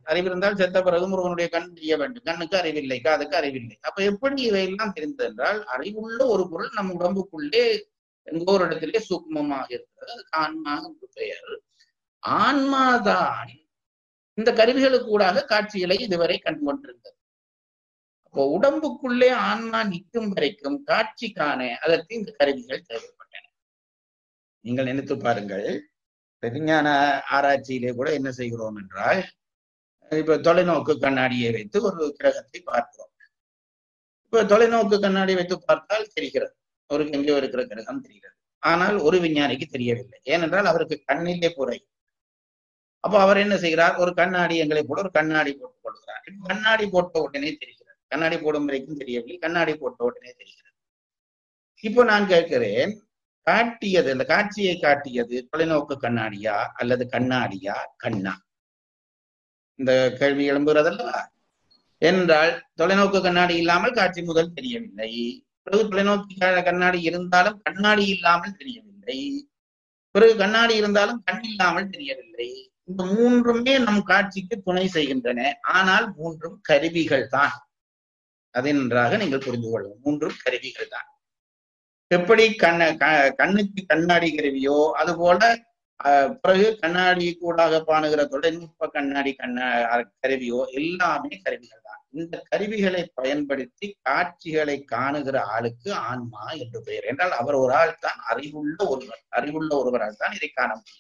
அறிவு இருந்தால் செத்த பிறகு முருகனுடைய கண் தெரிய வேண்டும் கண்ணுக்கு அறிவில்லை காதுக்கு அறிவில்லை அப்ப எப்படி இவையெல்லாம் தெரிந்தது என்றால் அறிவுள்ள ஒரு பொருள் நம் உடம்புக்குள்ளே எங்கோ ஒரு இடத்திலே சூக்மமாக இருக்கிறது அதுக்கு ஆன்மா என்று பெயர் ஆன்மாதான் இந்த கருவிகளுக்கு கூடாக காட்சிகளை இதுவரை கண்டு கொண்டிருந்தது அப்போ உடம்புக்குள்ளே ஆன்மா நிற்கும் வரைக்கும் காட்சி காண அதற்கு இந்த கருவிகள் தேவைப்பட்டன நீங்கள் நினைத்து பாருங்கள் விஞ்ஞான ஆராய்ச்சியிலே கூட என்ன செய்கிறோம் என்றால் இப்ப தொலைநோக்கு கண்ணாடியை வைத்து ஒரு கிரகத்தை பார்க்கிறோம் இப்ப தொலைநோக்கு கண்ணாடி வைத்து பார்த்தால் தெரிகிறது ஒரு எங்கேயோ இருக்கிற கிரகம் தெரிகிறது ஆனால் ஒரு விஞ்ஞானிக்கு தெரியவில்லை ஏனென்றால் அவருக்கு கண்ணிலே புரை அப்போ அவர் என்ன செய்கிறார் ஒரு கண்ணாடி எங்களை போல ஒரு கண்ணாடி போட்டுக் கொள்கிறார் இப்ப கண்ணாடி போட்ட உடனே தெரிகிறது கண்ணாடி போடும் வரைக்கும் தெரியவில்லை கண்ணாடி போட்ட உடனே தெரிகிறது இப்போ நான் கேட்கிறேன் காட்டியது இந்த காட்சியை காட்டியது தொலைநோக்கு கண்ணாடியா அல்லது கண்ணாடியா கண்ணா இந்த கேள்வி எழும்புகிறதல்லவா என்றால் தொலைநோக்கு கண்ணாடி இல்லாமல் காட்சி முதல் தெரியவில்லை பிறகு தொலைநோக்கி கண்ணாடி இருந்தாலும் கண்ணாடி இல்லாமல் தெரியவில்லை பிறகு கண்ணாடி இருந்தாலும் கண் இல்லாமல் தெரியவில்லை இந்த மூன்றுமே நம் காட்சிக்கு துணை செய்கின்றன ஆனால் மூன்றும் கருவிகள் தான் அதை நன்றாக நீங்கள் புரிந்து கொள்ளும் மூன்றும் கருவிகள் தான் எப்படி கண்ண கண்ணுக்கு கண்ணாடி கருவியோ அது போல பிறகு கண்ணாடி கூடாக பாணுகிற தொழில்நுட்ப கண்ணாடி கண்ணா கருவியோ எல்லாமே கருவிகள் தான் இந்த கருவிகளை பயன்படுத்தி காட்சிகளை காணுகிற ஆளுக்கு ஆன்மா என்று பெயர் என்றால் அவர் ஒரு ஆள் தான் அறிவுள்ள ஒருவர் அறிவுள்ள ஒருவரால் தான் இதை காண முடியும்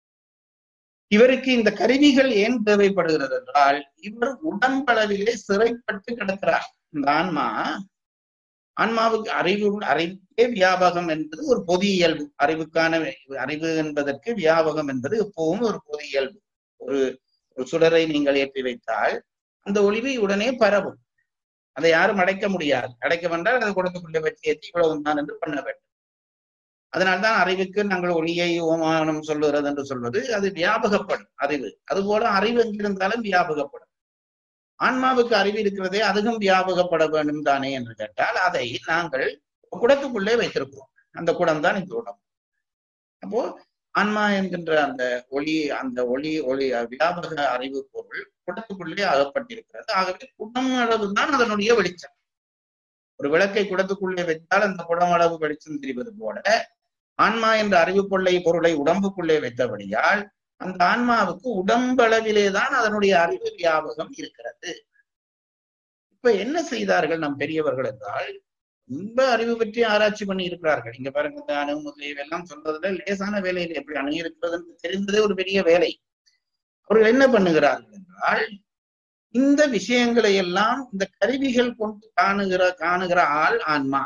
இவருக்கு இந்த கருவிகள் ஏன் தேவைப்படுகிறது என்றால் இவர் உடம்பளவிலே சிறைப்பட்டு கிடக்கிறார் இந்த ஆன்மா ஆன்மாவுக்கு அறிவு அறிவே வியாபகம் என்பது ஒரு பொது இயல்பு அறிவுக்கான அறிவு என்பதற்கு வியாபகம் என்பது எப்பவும் ஒரு பொது இயல்பு ஒரு ஒரு சுடரை நீங்கள் ஏற்றி வைத்தால் அந்த ஒளிவை உடனே பரவும் அதை யாரும் அடைக்க முடியாது அடைக்க வந்தால் அதை குடத்துக்குள்ளே வச்சு ஏற்றி இவ்வளவு தான் என்று பண்ண வேண்டும் அதனால்தான் அறிவுக்கு நாங்கள் ஒளியை ஓமானம் சொல்லுகிறது என்று சொல்வது அது வியாபகப்படும் அறிவு அதுபோல அறிவு எங்கிருந்தாலும் வியாபகப்படும் ஆன்மாவுக்கு அறிவு இருக்கிறதே அதுவும் வியாபகப்பட வேண்டும் தானே என்று கேட்டால் அதை நாங்கள் குடத்துக்குள்ளே வைத்திருக்கிறோம் அந்த குடம் தான் இந்த உடம்பு அப்போ ஆன்மா என்கின்ற அந்த ஒளி அந்த ஒளி ஒளி வியாபக அறிவு பொருள் குடத்துக்குள்ளே அகப்பட்டிருக்கிறது ஆகவே குடம் அளவு தான் அதனுடைய வெளிச்சம் ஒரு விளக்கை குடத்துக்குள்ளே வைத்தால் அந்த குடம் அளவு வெளிச்சம் தெரிவது போல ஆன்மா என்ற அறிவு கொள்ளை பொருளை உடம்புக்குள்ளே வைத்தபடியால் அந்த ஆன்மாவுக்கு உடம்பளவிலே தான் அதனுடைய அறிவு வியாபகம் இருக்கிறது இப்ப என்ன செய்தார்கள் நம் பெரியவர்கள் என்றால் ரொம்ப அறிவு பற்றி ஆராய்ச்சி பண்ணி இருக்கிறார்கள் இங்க பாருங்க இந்த அணு முதலிய எல்லாம் சொல்றதுல லேசான வேலையில் எப்படி அணு இருக்கிறதுன்னு தெரிந்ததே ஒரு பெரிய வேலை அவர்கள் என்ன பண்ணுகிறார்கள் என்றால் இந்த விஷயங்களை எல்லாம் இந்த கருவிகள் கொண்டு காணுகிற காணுகிற ஆள் ஆன்மா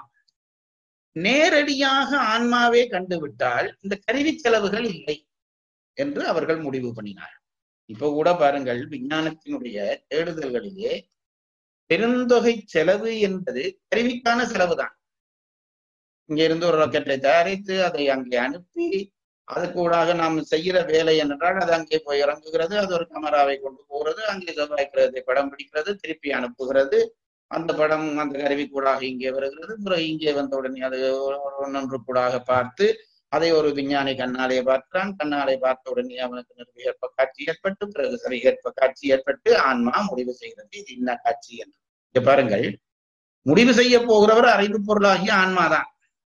நேரடியாக ஆன்மாவே கண்டுவிட்டால் இந்த கருவி செலவுகள் இல்லை என்று அவர்கள் முடிவு பண்ணினார் இப்ப கூட பாருங்கள் விஞ்ஞானத்தினுடைய தேடுதல்களிலே பெருந்தொகை செலவு என்பது கருவிக்கான செலவுதான் இங்க இருந்து ஒரு ராக்கெட்டை தயாரித்து அதை அங்கே அனுப்பி அது கூடாக நாம் செய்கிற வேலை என்றால் அது அங்கே போய் இறங்குகிறது அது ஒரு கேமராவை கொண்டு போகிறது அங்கே செவ்வாய் கிரகத்தை படம் பிடிக்கிறது திருப்பி அனுப்புகிறது அந்த படம் அந்த கருவி கூடாக இங்கே வருகிறது பிறகு இங்கே வந்த உடனே அது ஒன்றொன்று கூடாக பார்த்து அதை ஒரு விஞ்ஞானி கண்ணாலே பார்க்கிறான் கண்ணாலே பார்த்த உடனே அவனுக்கு நிர்விகற்ப காட்சி ஏற்பட்டு பிறகு சரிகற்ப காட்சி ஏற்பட்டு ஆன்மா முடிவு செய்கிறது இது என்ன காட்சி என்று இங்க பாருங்கள் முடிவு செய்ய போகிறவர் அறிவு பொருளாகிய ஆன்மாதான்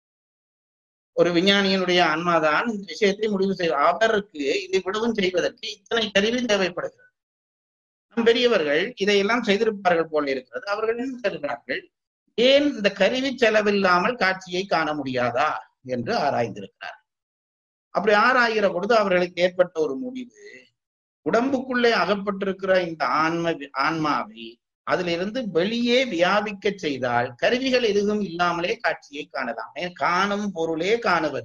ஒரு விஞ்ஞானியினுடைய ஆன்மாதான் இந்த விஷயத்தை முடிவு செய்ய அவருக்கு இதை விடவும் செய்வதற்கு இத்தனை கருவி தேவைப்படுகிறது நம் பெரியவர்கள் இதையெல்லாம் செய்திருப்பார்கள் போல இருக்கிறது அவர்கள் என்ன செய்கிறார்கள் ஏன் இந்த கருவி செலவில்லாமல் காட்சியை காண முடியாதா என்று ஆராய்ந்திருக்கிறார் அப்படி ஆராய்கிற பொழுது அவர்களுக்கு ஏற்பட்ட ஒரு முடிவு உடம்புக்குள்ளே அகப்பட்டிருக்கிற இந்த ஆன்ம ஆன்மாவை அதிலிருந்து வெளியே வியாபிக்க செய்தால் கருவிகள் எதுவும் இல்லாமலே காட்சியை காணலாம் காணும் பொருளே காணுவது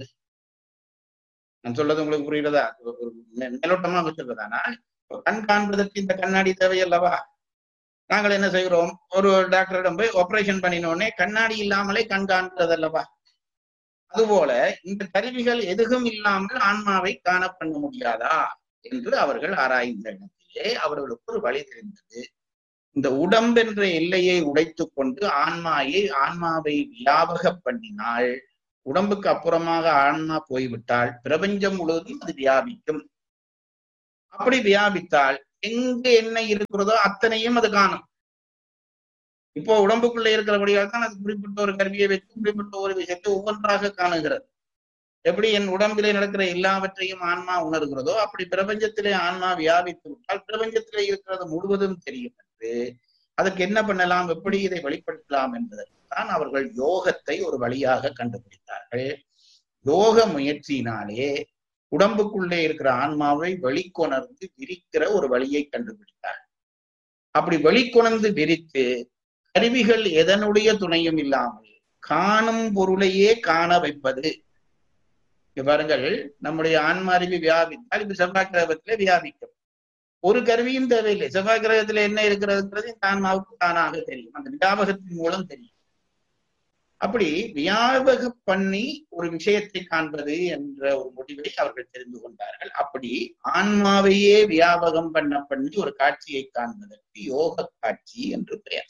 நான் சொல்றது உங்களுக்கு புரியுறதா ஒரு மேலோட்டமாக சொல்றதானா கண் காண்பதற்கு இந்த கண்ணாடி தேவை அல்லவா நாங்கள் என்ன செய்கிறோம் ஒரு டாக்டரிடம் போய் ஆபரேஷன் பண்ணினோடனே கண்ணாடி இல்லாமலே கண் காண்கிறது அல்லவா அதுபோல இந்த கருவிகள் எதுவும் இல்லாமல் ஆன்மாவை காண பண்ண முடியாதா என்று அவர்கள் ஆராய்ந்த இடத்திலே அவர்களுக்கு ஒரு வழி தெரிந்தது இந்த உடம்பென்ற எல்லையை உடைத்து கொண்டு ஆன்மாயை ஆன்மாவை வியாபக பண்ணினால் உடம்புக்கு அப்புறமாக ஆன்மா போய்விட்டால் பிரபஞ்சம் முழுவதும் அது வியாபிக்கும் அப்படி வியாபித்தால் எங்க என்ன இருக்கிறதோ அத்தனையும் அது காணும் இப்போ உடம்புக்குள்ள இருக்கிறபடியால் தான் அது குறிப்பிட்ட ஒரு கருவியை வைத்து குறிப்பிட்ட ஒரு விஷயத்தை ஒவ்வொன்றாக காணுகிறது எப்படி என் உடம்பிலே நடக்கிற எல்லாவற்றையும் ஆன்மா உணர்கிறதோ அப்படி பிரபஞ்சத்திலே ஆன்மா வியாபித்து விட்டால் பிரபஞ்சத்திலே இருக்கிறது முழுவதும் தெரியும் என்று அதற்கு என்ன பண்ணலாம் எப்படி இதை வெளிப்படுத்தலாம் என்பதற்கு தான் அவர்கள் யோகத்தை ஒரு வழியாக கண்டுபிடித்தார்கள் யோக முயற்சியினாலே உடம்புக்குள்ளே இருக்கிற ஆன்மாவை வெளிக்கொணர்ந்து விரிக்கிற ஒரு வழியை கண்டுபிடித்தார் அப்படி வெளிக்கொணர்ந்து விரித்து கருவிகள் எதனுடைய துணையும் இல்லாமல் காணும் பொருளையே காண வைப்பது பாருங்கள் நம்முடைய ஆன்மா அறிவு வியாபித்தால் இப்ப செவ்வாய் கிரகத்திலே வியாபிக்கும் ஒரு கருவியும் தேவையில்லை செவ்வாய் கிரகத்துல என்ன இருக்கிறதுங்கிறது இந்த ஆன்மாவுக்கு தானாக தெரியும் அந்த வியாபகத்தின் மூலம் தெரியும் அப்படி வியாபக பண்ணி ஒரு விஷயத்தை காண்பது என்ற ஒரு முடிவை அவர்கள் தெரிந்து கொண்டார்கள் அப்படி ஆன்மாவையே வியாபகம் பண்ண பண்ணி ஒரு காட்சியை காண்பதற்கு யோக காட்சி என்று பெயர்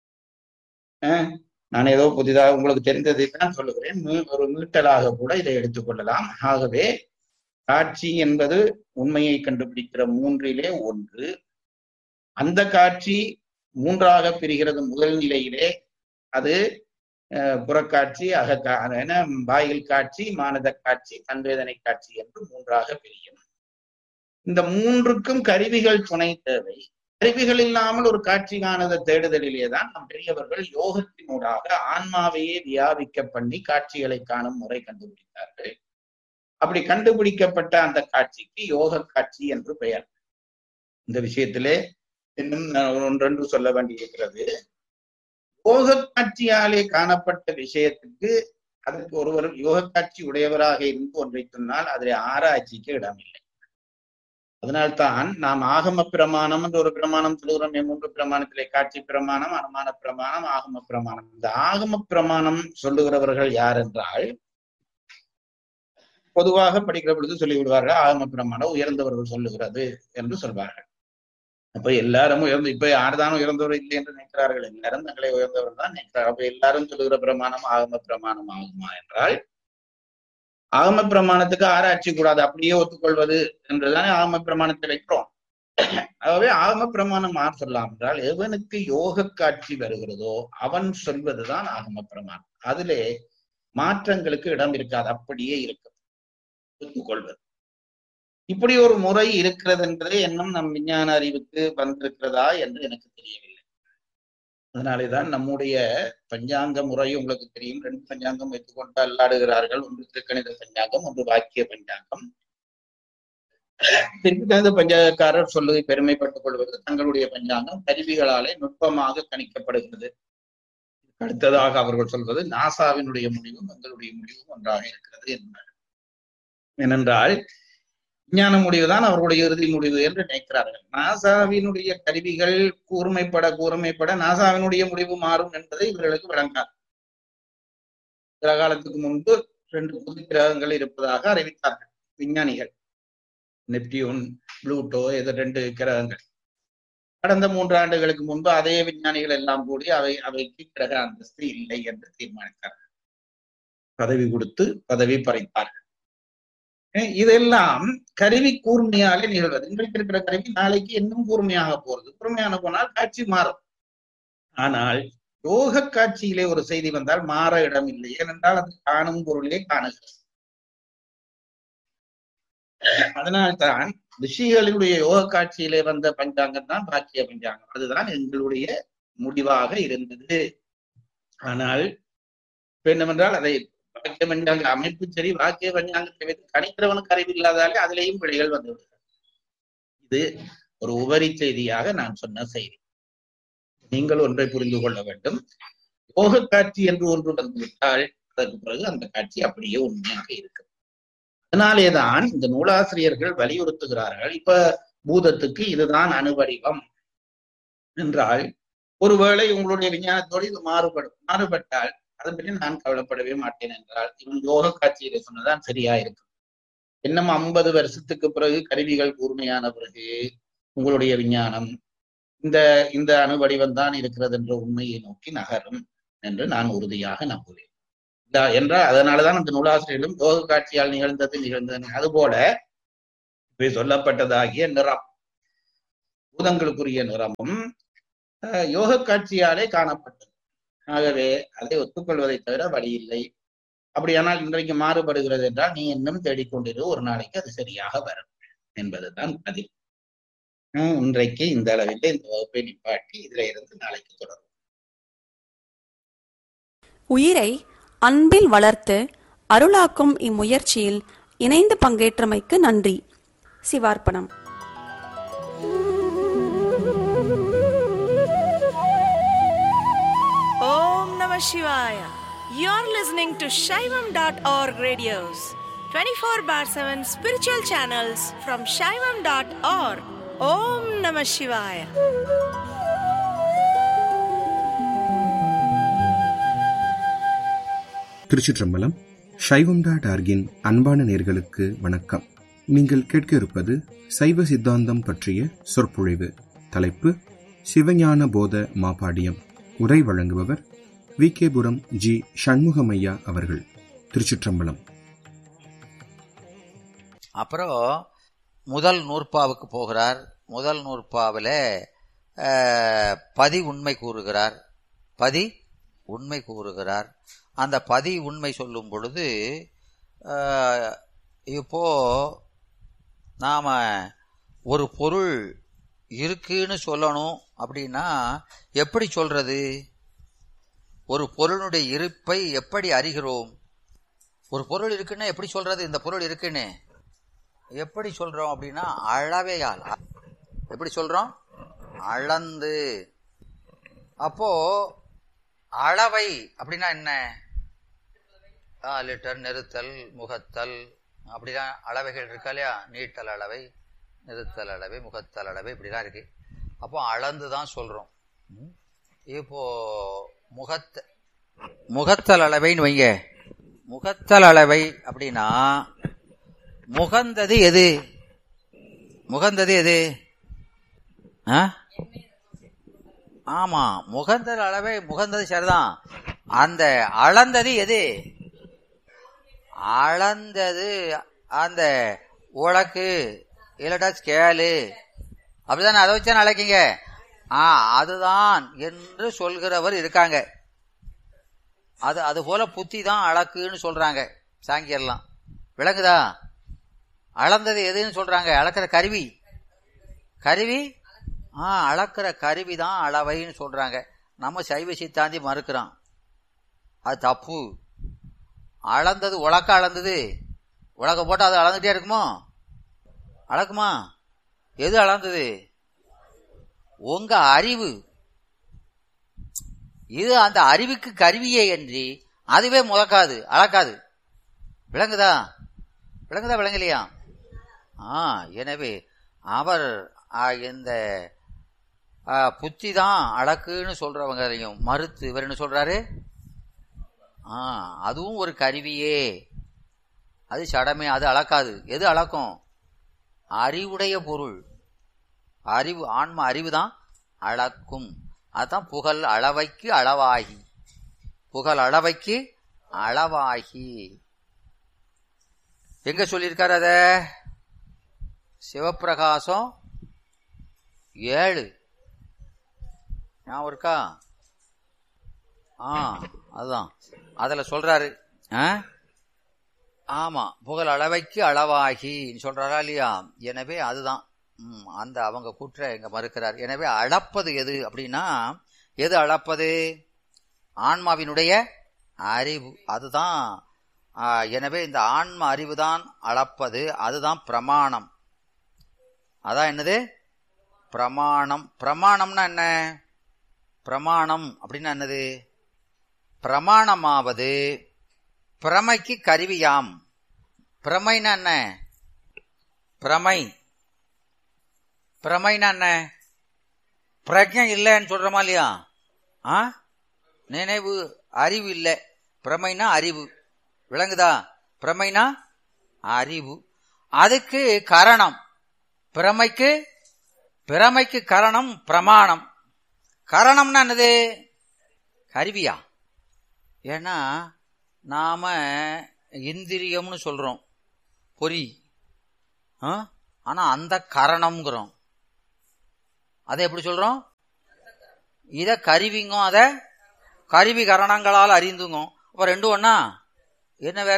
நான் ஏதோ புதிதாக உங்களுக்கு தெரிந்ததை தான் சொல்லுகிறேன் ஒரு மீட்டலாக கூட இதை எடுத்துக்கொள்ளலாம் ஆகவே காட்சி என்பது உண்மையை கண்டுபிடிக்கிற மூன்றிலே ஒன்று அந்த காட்சி மூன்றாக பிரிகிறது முதல் நிலையிலே அது புறக்காட்சி அக என வாயில் காட்சி மானத காட்சி தன்வேதனை காட்சி என்று மூன்றாக பிரியும் இந்த மூன்றுக்கும் கருவிகள் துணை தேவை கருவிகள் இல்லாமல் ஒரு காட்சி காணத தேடுதலிலே தான் நம் பெரியவர்கள் யோகத்தினூடாக ஆன்மாவையே வியாபிக்க பண்ணி காட்சிகளை காணும் முறை கண்டுபிடித்தார்கள் அப்படி கண்டுபிடிக்கப்பட்ட அந்த காட்சிக்கு யோக காட்சி என்று பெயர் இந்த விஷயத்திலே இன்னும் ஒன்றென்று சொல்ல வேண்டியிருக்கிறது யோக காட்சியாலே காணப்பட்ட விஷயத்துக்கு அதற்கு ஒருவர் யோக காட்சி உடையவராக இருந்து ஒன்றை சொன்னால் அதில் ஆராய்ச்சிக்கு இடமில்லை அதனால்தான் நாம் ஆகம பிரமாணம் என்று ஒரு பிரமாணம் சொல்லுகிறோம் மூன்று பிரமாணத்திலே காட்சி பிரமாணம் அனுமான பிரமாணம் ஆகம பிரமாணம் இந்த ஆகம பிரமாணம் சொல்லுகிறவர்கள் யார் என்றால் பொதுவாக படிக்கிற பொழுது சொல்லி விடுவார்கள் ஆகம பிரமாணம் உயர்ந்தவர்கள் சொல்லுகிறது என்று சொல்வார்கள் அப்ப எல்லாரும் உயர்ந்து இப்ப யார்தான் உயர்ந்தவர் இல்லை என்று நினைக்கிறார்கள் எல்லாரும் தங்களை உயர்ந்தவர் தான் நினைக்கிறார்கள் அப்ப எல்லாரும் சொல்லுகிற பிரமாணம் ஆகம பிரமாணம் ஆகுமா என்றால் ஆகம பிரமாணத்துக்கு ஆராய்ச்சி கூடாது அப்படியே ஒத்துக்கொள்வது என்றுதானே ஆகம பிரமாணத்தை வைக்கிறோம் ஆகவே ஆகம பிரமாணம் யார் சொல்லலாம் என்றால் எவனுக்கு யோக காட்சி வருகிறதோ அவன் சொல்வதுதான் ஆகம பிரமாணம் அதிலே மாற்றங்களுக்கு இடம் இருக்காது அப்படியே இருக்கும் ஒத்துக்கொள்வது இப்படி ஒரு முறை இருக்கிறது என்பதே இன்னும் நம் விஞ்ஞான அறிவுக்கு வந்திருக்கிறதா என்று எனக்கு தெரியவில்லை அதனாலேதான் நம்முடைய பஞ்சாங்க முறை உங்களுக்கு தெரியும் ரெண்டு பஞ்சாங்கம் வைத்துக்கொண்டு அல்லாடுகிறார்கள் ஒன்று திருக்கணித பஞ்சாங்கம் ஒன்று வாக்கிய பஞ்சாங்கம் திருக்கணித பஞ்சாங்கக்காரர் சொல்லுவதை பெருமைப்பட்டுக் கொள்வது தங்களுடைய பஞ்சாங்கம் கருவிகளாலே நுட்பமாக கணிக்கப்படுகிறது அடுத்ததாக அவர்கள் சொல்வது நாசாவினுடைய முடிவும் எங்களுடைய முடிவும் ஒன்றாக இருக்கிறது என்பார் ஏனென்றால் விஞ்ஞான முடிவுதான் அவர்களுடைய இறுதி முடிவு என்று நினைக்கிறார்கள் நாசாவினுடைய கருவிகள் கூர்மைப்பட கூர்மைப்பட நாசாவினுடைய முடிவு மாறும் என்பதை இவர்களுக்கு விளங்காது சில காலத்துக்கு முன்பு ரெண்டு புது கிரகங்கள் இருப்பதாக அறிவித்தார்கள் விஞ்ஞானிகள் நெப்டியூன் ப்ளூட்டோ இது ரெண்டு கிரகங்கள் கடந்த மூன்று ஆண்டுகளுக்கு முன்பு அதே விஞ்ஞானிகள் எல்லாம் கூடி அவை அவைக்கு கிரக அந்தஸ்து இல்லை என்று தீர்மானித்தார்கள் பதவி கொடுத்து பதவி பறித்தார்கள் இதெல்லாம் கருவி கூர்மையாலே நிகழ்வது இன்றைக்கு இருக்கிற கருவி நாளைக்கு இன்னும் கூர்மையாக போறது கூர்மையான போனால் காட்சி மாறும் ஆனால் யோக காட்சியிலே ஒரு செய்தி வந்தால் மாற இடம் இல்லை ஏனென்றால் அது காணும் பொருளே காணுகிறது அதனால்தான் ரிஷிகளினுடைய யோக காட்சியிலே வந்த பஞ்சாங்கம் தான் பாக்கிய பஞ்சாங்கம் அதுதான் எங்களுடைய முடிவாக இருந்தது ஆனால் என்னவென்றால் அதை வாக்கிய பஞ்சாங்க அமைப்பு சரி வாக்கிய பஞ்சாங்கத்தை வைத்து கணிக்கிறவனுக்கு அறிவு இல்லாதாலே அதிலேயும் பிழைகள் வந்து விடுகிறது இது ஒரு உபரி செய்தியாக நான் சொன்ன செய்தி நீங்கள் ஒன்றை புரிந்து கொள்ள வேண்டும் யோக காட்சி என்று ஒன்று வந்துவிட்டால் அதற்கு பிறகு அந்த காட்சி அப்படியே உண்மையாக இருக்கும் அதனாலேதான் இந்த நூலாசிரியர்கள் வலியுறுத்துகிறார்கள் இப்ப பூதத்துக்கு இதுதான் அணுவடிவம் என்றால் ஒருவேளை உங்களுடைய விஞ்ஞானத்தோடு இது மாறுபடும் மாறுபட்டால் அதை பற்றி நான் கவலைப்படவே மாட்டேன் என்றால் இவன் யோக காட்சியில சொன்னதான் சரியா இருக்கும் இன்னும் ஐம்பது வருஷத்துக்கு பிறகு கருவிகள் கூர்மையான பிறகு உங்களுடைய விஞ்ஞானம் இந்த இந்த அணு வடிவம் தான் இருக்கிறது என்ற உண்மையை நோக்கி நகரும் என்று நான் உறுதியாக நம்புவேன் என்றால் அதனாலதான் அந்த நூலாசிரியர்களும் யோக காட்சியால் நிகழ்ந்தது நிகழ்ந்தது அதுபோல இப்ப சொல்லப்பட்டதாகிய நிறம் பூதங்களுக்குரிய நிறமும் அஹ், யோக காட்சியாலே காணப்பட்டது ஆகவே அதை ஒத்துக்கொள்வதை தவிர வழி இல்லை அப்படியானால் இன்றைக்கு மாறுபடுகிறது என்றால் நீ இன்னும் தேடிக்கொண்டிரு ஒரு நாளைக்கு அது சரியாக வரும் என்பதுதான் பதில் ஹம், இன்றைக்கு இந்த அளவில் இந்த வகுப்பை நிப்பாட்டி இதுல இருந்து நாளைக்கு தொடரும் உயிரை அன்பில் வளர்த்து அருளாக்கும் இம்முயற்சியில் இணைந்து பங்கேற்றமைக்கு நன்றி சிவார்ப்பணம் Om Namah Shivaya. You're listening to Shaivam.org radios, 24 bar 7 spiritual channels from Shaivam.org. Om Namah Shivaya. திருச்சிற்றம்பலம் சைவம் டாட் ஆர்கின் அன்பான நேர்களுக்கு வணக்கம் நீங்கள் கேட்க இருப்பது சைவ சித்தாந்தம் பற்றிய சொற்பொழிவு தலைப்பு சிவஞான போத மாபாடியம் உரை வழங்குபவர் வி கேபுரம் ஜி சண்முகமையா அவர்கள் திருச்சிற்றம்பலம் அப்புறம் முதல் நூற்பாவுக்கு போகிறார் முதல் நூற்பாவில் பதி உண்மை கூறுகிறார் பதி உண்மை கூறுகிறார் அந்த பதி உண்மை சொல்லும் பொழுது அஹ், இப்போ நாம ஒரு பொருள் இருக்குன்னு சொல்லணும் அப்படின்னா எப்படி சொல்றது ஒரு பொருளுடைய இருப்பை எப்படி அறிகிறோம் ஒரு பொருள் இருக்குன்னா எப்படி சொல்றது இந்த பொருள் இருக்குன்னு எப்படி சொல்றோம் அப்படின்னா அளவையால் எப்படி சொல்றோம் அளந்து அப்போ அளவை அப்படின்னா என்ன ஆ, லிட்டர் நிறுத்தல் முகத்தல் அப்படிதான் அளவைகள் இருக்கா இல்லையா நீட்டல் அளவை நிறுத்தல் அளவை முகத்தல் அளவை இப்படிதான் இருக்கு அப்போ அளந்து தான் சொல்றோம் ம். இப்போ முகத்த முகத்தல் அளவைன்னு வைங்க முகத்தல் அளவை அப்படின்னா முகந்தது எது முகந்தது எது ஆ? ஆமா முகந்தது அளவை முகந்தது சரிதான் அந்த அளந்தது எது அளந்தது அந்த உலக்கு இல்லட்டா ஸ்கேலு அப்படிதானே அதை வச்சு அழைக்கிங்க ஆ அதுதான் என்று சொல்கிறவர் இருக்காங்க அது அது போல புத்தி தான் அளக்குன்னு சொல்றாங்க சாங்கியர்லாம் விளங்குதா அளந்தது எதுன்னு சொல்றாங்க அளக்கிற கருவி கருவி ஆ அளக்கிற கருவி தான் அளவைன்னு சொல்றாங்க நம்ம சைவ சித்தாந்தி மறுக்கிறோம் அது தப்பு அளந்தது உலக்க அளந்தது உலக்க போட்டு அது அளந்துட்டே இருக்குமோ அளக்குமா எது அளந்தது உங்க அறிவு இது அந்த அறிவுக்கு கருவியே என்று அதுவே முதக்காது அளக்காது விளங்குதா விளங்குதா விளங்கலையா ஆ எனவே அவர் ஆ, இந்த ஆ, புத்தி தான் அளக்குன்னு சொல்றவங்களையும் மறுத்து இவர் என்ன சொல்றாரு ஆ அதுவும் ஒரு கருவியே அது சடமே அது அளக்காது எது அளக்கும் அறிவுடைய பொருள் அறிவு ஆன்ம அறிவு தான் அளக்கும் அதான் புகழ் அளவைக்கு அளவாகி புகழ் அளவைக்கு அளவாகி எங்க சொல்லியிருக்காரு அத சிவப்பிரகாசம் ஏழு ஞாபகம் இருக்கா ஆ அதுதான் அதுல சொல்றாரு ஆ? ஆமா புகழ் அளவைக்கு அளவாகி சொல்றாரா இல்லையா எனவே அதுதான் ம், அந்த அவங்க கூற்ற எங்க மறுக்கிறார் எனவே அளப்பது எது அப்படின்னா எது அளப்பது ஆன்மாவினுடைய அறிவு அதுதான் ஆ, எனவே இந்த ஆன்ம அறிவுதான் அளப்பது அதுதான் பிரமாணம் அதான் என்னது பிரமாணம் பிரமாணம்னா என்ன பிரமாணம் அப்படின்னா என்னது பிரமாணமாவது பிரமைக்கு கருவியாம் பிரமைனா என்ன பிரமை பிரமைனா என்ன பிரஜை இல்லைன்னு சொல்றோமா இல்லையா ஆ நினைவு அறிவு இல்லை பிரமைனா அறிவு விளங்குதா பிரமைனா அறிவு அதுக்கு கரணம் பிரமைக்கு பிரமைக்கு கரணம் பிரமாணம் கரணம்னா என்னது கருவியா ஏன்னா நாம இந்திரியம்னு சொல்றோம் பொறி ஆ? ஆனா அந்த கரணம்ங்கிறோம் அதை எப்படி சொல்றோம் இத கருவிங்க அத கருவி கரணங்களால் அறிந்துங்க அப்ப ரெண்டும் ஒண்ணா என்ன வேற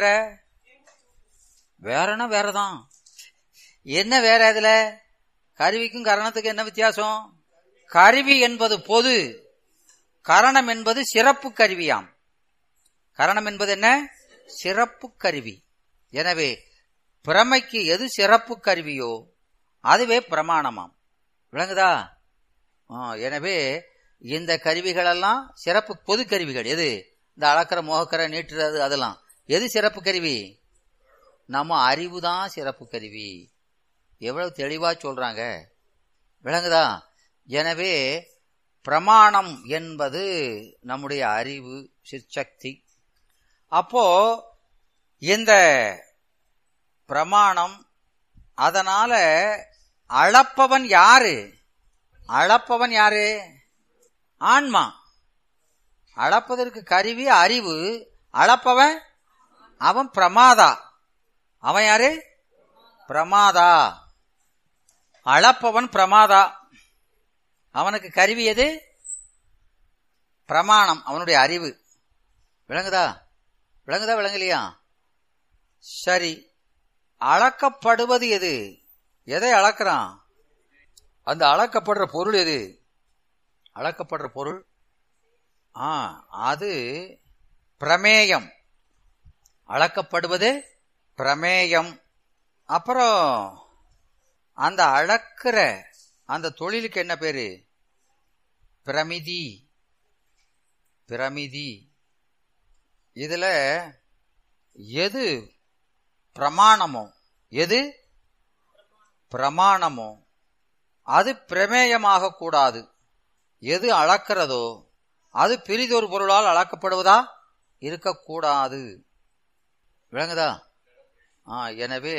வேறனா வேறதான் என்ன வேற இதுல கருவிக்கும் கரணத்துக்கு என்ன வித்தியாசம் கருவி என்பது பொது கரணம் என்பது சிறப்பு கருவியாம் கரணம் என்பது என்ன சிறப்பு கருவி எனவே பிரமைக்கு எது சிறப்பு கருவியோ அதுவே பிரமாணமாம் விளங்குதா ஆ, எனவே இந்த கருவிகளெல்லாம் சிறப்பு பொது கருவிகள் எது இந்த அளக்கிற முகக்கரை நீட்டுறது அதெல்லாம் எது சிறப்பு கருவி நம்ம அறிவு தான் சிறப்பு கருவி எவ்வளவு தெளிவா சொல்றாங்க விளங்குதா எனவே பிரமாணம் என்பது நம்முடைய அறிவு சிற்சக்தி அப்போ இந்த பிரமாணம் அதனால அளப்பவன் யாரு அளப்பவன் யாரு ஆன்மா அளப்பதற்கு கருவி அறிவு அளப்பவன் அவன் பிரமாதா அவன் யாரு பிரமாதா அளப்பவன் பிரமாதா அவனுக்கு கருவி எது பிரமாணம் அவனுடைய அறிவு விளங்குதா விளங்குதா விளங்கலையா சரி அளக்கப்படுவது எது எதை அளக்கிறான் அந்த அளக்கப்படுற பொருள் எது அளக்கப்படுற பொருள் ஆ அது பிரமேயம் அளக்கப்படுவது பிரமேயம் அப்புறம் அந்த அளக்கிற அந்த தொழிலுக்கு என்ன பேரு பிரமிதி பிரமிதி இதுல எது பிரமாணமோ எது பிரமாணமோ அது பிரமேயமாக கூடாது எது அளக்கிறதோ அது பிரிதொரு பொருளால் அளக்கப்படுவதா இருக்கக்கூடாது விளங்குதா ஆ எனவே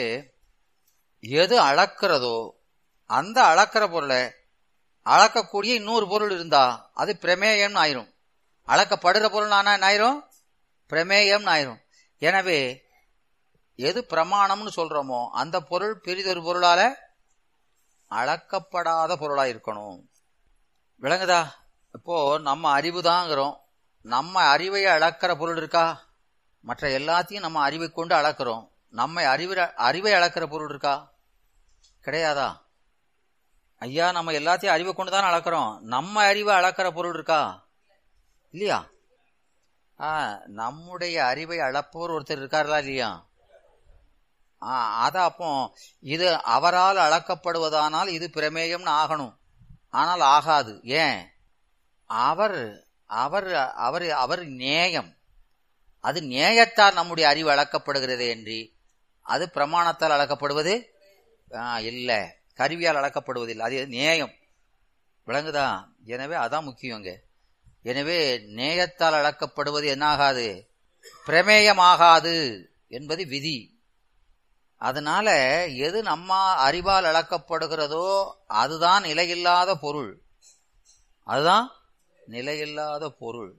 எது அளக்கிறதோ அந்த அளக்கிற பொருளை அளக்கக்கூடிய இன்னொரு பொருள் இருந்தா அது பிரமேயம்னு ஆயிரும் அளக்கப்படுற பொருள் ஆனா என்ன ஆயிரும் பிரமேயம்னு ஆயிரும் எனவே எது பிரமாணம்னு சொல்றோமோ அந்த பொருள் பெரிதொரு பொருளால அளக்கப்படாத பொருளா இருக்கணும் விளங்குதா இப்போ நம்ம அறிவு தாங்கிறோம் நம்ம அறிவை அளக்கிற பொருள் இருக்கா மற்ற எல்லாத்தையும் நம்ம அறிவை கொண்டு அளக்கிறோம் நம்ம அறிவை அறிவை அளக்கிற பொருள் இருக்கா கிடையாதா ஐயா நம்ம எல்லாத்தையும் அறிவை கொண்டு தான் அளக்கிறோம் நம்ம அறிவை அளக்கிற பொருள் இருக்கா இல்லையா ஆ நம்முடைய அறிவை அளப்பவர் ஒருத்தர் இருக்கார்களா இல்லையா ஆ அத அப்போ இது அவரால் அளக்கப்படுவதானால் இது பிரமேயம்னு ஆகணும் ஆனால் ஆகாது ஏன் அவர் அவர் அவர் அவர் நேயம் அது நேயத்தால் நம்முடைய அறிவு அளக்கப்படுகிறதே என்று அது பிரமாணத்தால் அளக்கப்படுவது ஆ, இல்ல கருவியால் அளக்கப்படுவதில்லை அது நேயம் விளங்குதா எனவே அதான் முக்கியங்க எனவே நேயத்தால் அளக்கப்படுவது என்னாகாது பிரமேயமாகாது என்பது விதி அதனால எது நம்ம அறிவால் அளக்கப்படுகிறதோ அதுதான் நிலையில்லாத பொருள் அதுதான் நிலையில்லாத பொருள்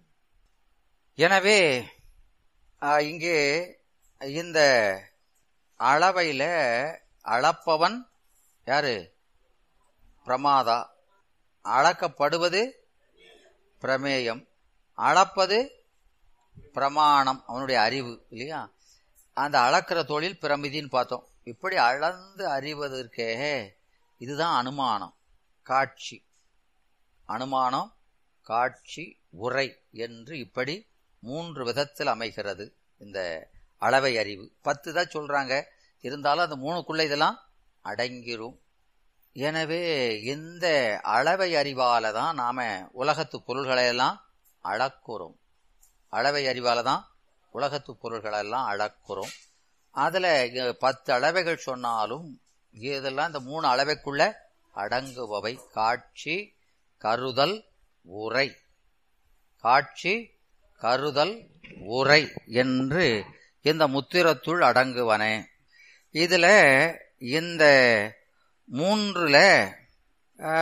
எனவே ஆ, இங்கே இந்த அளவையில அளப்பவன் யாரு பிரமாதா அளக்கப்படுவது பிரமேயம் அளப்பது பிரமாணம் அவனுடைய அறிவு இல்லையா அந்த அளக்கிற தொழில் பிரமிதின்னு பார்த்தோம் இப்படி அளந்து அறிவதற்கே இதுதான் அனுமானம் காட்சி அனுமானம் காட்சி உரை என்று இப்படி மூன்று விதத்தில் அமைகிறது இந்த அளவை அறிவு பத்து தான் சொல்றாங்க இருந்தாலும் அந்த மூணுக்குள்ள இதெல்லாம் அடங்கிரும் எனவே இந்த அளவை அறிவால தான் நாம உலகத்து பொருள்களை எல்லாம் அளக்குறோம் அளவை அறிவால தான் உலகத்து பொருள்களை எல்லாம் அளக்குறோம் அதுல இங்க பத்து அளவைகள் சொன்னாலும் இதெல்லாம் இந்த மூணு அளவைக்குள்ள அடங்குபவை காட்சி கருதல் உரை காட்சி கருதல் உரை என்று இந்த முத்திரத்துள் அடங்குவன இதுல இந்த மூன்றுல ஆ,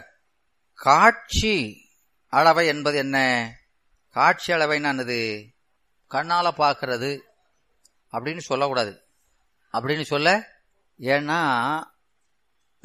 காட்சி அளவை என்பது என்ன காட்சி அளவைன்னா என்னது கண்ணால பார்க்கிறது அப்படின்னு சொல்லக்கூடாது அப்படின்னு சொல்ல ஏன்னா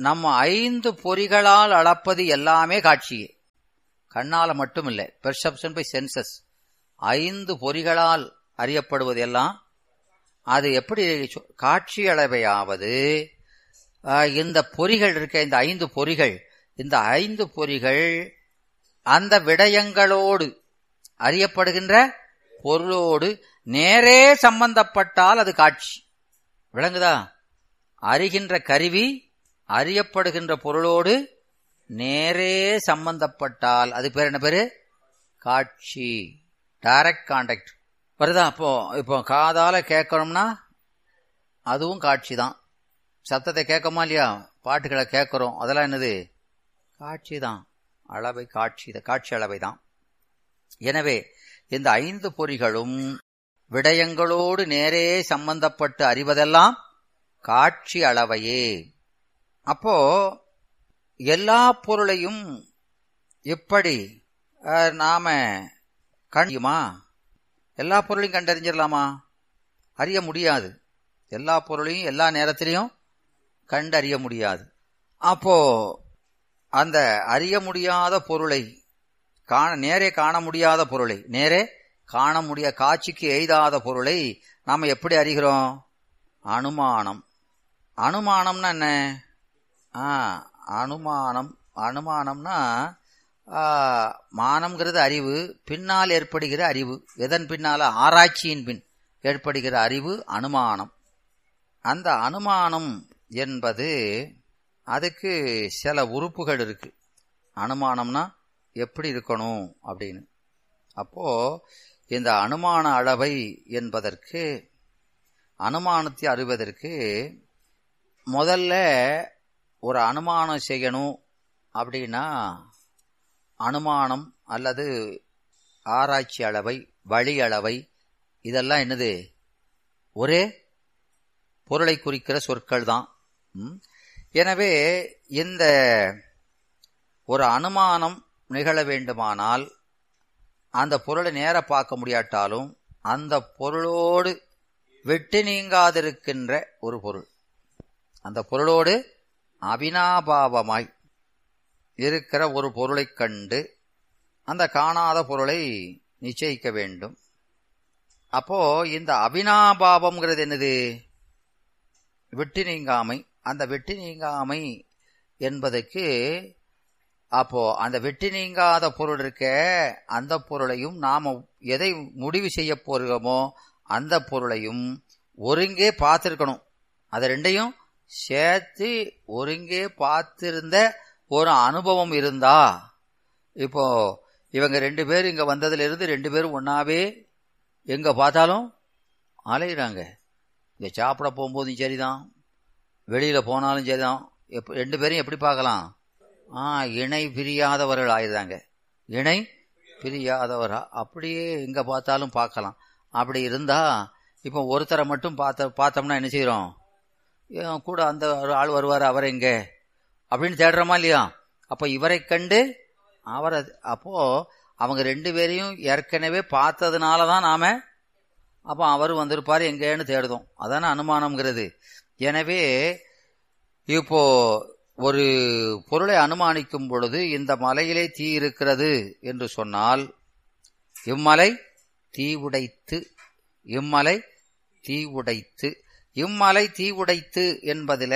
நம்ம ஐந்து பொறிகளால் அளப்பது எல்லாமே காட்சியே கண்ணால மட்டும் இல்லை பெர்செப்ஷன் பை சென்சஸ் ஐந்து பொறிகளால் அறியப்படுவது எல்லாம் அது எப்படி சொ- காட்சி அளவையாவது ஆஹ், இந்த பொறிகள் இருக்க இந்த ஐந்து பொறிகள் இந்த ஐந்து பொறிகள் அந்த விடயங்களோடு அறியப்படுகின்ற பொருளோடு நேரே சம்பந்தப்பட்டால் அது காட்சி விளங்குதா அறிகின்ற கருவி அறியப்படுகின்ற பொருளோடு நேரே சம்பந்தப்பட்டால் அது பேர் என்ன பேரு காட்சி டைரக்ட் கான்டாக்ட் வருதா அப்போ இப்போ காதால கேட்கணும்னா அதுவும் காட்சி தான் சத்தத்தை கேட்கமா இல்லையா பாட்டுகளை கேட்கறோம் அதெல்லாம் என்னது காட்சி தான் அளவை காட்சி காட்சி அளவை தான் எனவே இந்த ஐந்து பொறிகளும் விடயங்களோடு நேரே சம்பந்தப்பட்டு அறிவதெல்லாம் காட்சி அளவையே அப்போ எல்லா பொருளையும் எப்படி அஹ், நாம கண்டியுமா எல்லா பொருளையும் கண்டறிஞ்சிடலாமா அறிய முடியாது எல்லா பொருளையும் எல்லா நேரத்திலையும் கண்டறிய முடியாது அப்போ அந்த அறிய முடியாத பொருளை காண நேரே காண முடியாத பொருளை நேரே காண முடிய காட்சிக்கு எய்தாத பொருளை நாம எப்படி அறிகிறோம் அனுமானம் அனுமானம்னா என்ன ஆ அனுமானம் அனுமானம்னா ஆ, மானம்ங்கிறது அறிவு பின்னால் ஏற்படுகிற அறிவு எதன் பின்னால ஆராய்ச்சியின் பின் ஏற்படுகிற அறிவு அனுமானம் அந்த அனுமானம் என்பது அதுக்கு சில உறுப்புகள் இருக்கு அனுமானம்னா எப்படி இருக்கணும் அப்படின்னு அப்போ இந்த அனுமான அளவை என்பதற்கு அனுமானத்தை அறிவதற்கு முதல்ல ஒரு அனுமானம் செய்யணும் அப்படின்னா அனுமானம் அல்லது ஆராய்ச்சி அளவை வழி அளவை இதெல்லாம் என்னது ஒரே பொருளை குறிக்கிற சொற்கள் தான் ம்? எனவே இந்த ஒரு அனுமானம் நிகழ வேண்டுமானால் அந்த பொருளை நேர பார்க்க முடியாட்டாலும் அந்த பொருளோடு விட்டு நீங்காதிருக்கின்ற ஒரு பொருள் அந்த பொருளோடு அவினாபாவமாய் இருக்கிற ஒரு பொருளைக் கண்டு அந்த காணாத பொருளை நிச்சயிக்க வேண்டும் அப்போ இந்த அவினாபாவம்ங்கிறது என்னது விட்டு நீங்காமை அந்த வெட்டி நீங்காமை என்பதற்கு அப்போ அந்த வெட்டி நீங்காத பொருள் இருக்க அந்த பொருளையும் நாம எதை முடிவு செய்ய போகிறோமோ அந்த பொருளையும் ஒருங்கே பார்த்திருக்கணும் அதை ரெண்டையும் சேர்த்து ஒருங்கே பார்த்திருந்த ஒரு அனுபவம் இருந்தா இப்போ இவங்க ரெண்டு பேர் இங்க வந்ததுல இருந்து ரெண்டு பேரும் ஒன்னாவே எங்க பார்த்தாலும் அலையிறாங்க இங்க சாப்பிட போகும்போதும் சரிதான் வெளியில போனாலும் சரிதான் எப்ப ரெண்டு பேரையும் எப்படி பார்க்கலாம் ஆ இணை பிரியாதவர்கள் ஆயிருந்தாங்க இணை பிரியாதவரா அப்படியே எங்க பார்த்தாலும் பார்க்கலாம் அப்படி இருந்தா இப்போ ஒருத்தரை மட்டும் பார்த்த பார்த்தோம்னா என்ன செய்யறோம் ஏன் கூட அந்த ஒரு ஆள் வருவார் அவர் எங்க அப்படின்னு தேடுறோமா இல்லையா அப்ப இவரை கண்டு அவரை அப்போ அவங்க ரெண்டு பேரையும் ஏற்கனவே பார்த்ததுனால தான் நாம அப்போ அவர் வந்திருப்பாரு எங்கேன்னு தேடுதோம் அதானே அனுமானம்ங்கிறது எனவே இப்போ ஒரு பொருளை அனுமானிக்கும் பொழுது இந்த மலையிலே தீ இருக்கிறது என்று சொன்னால் இம்மலை தீ உடைத்து இம்மலை தீ உடைத்து இம்மலை தீ உடைத்து என்பதில்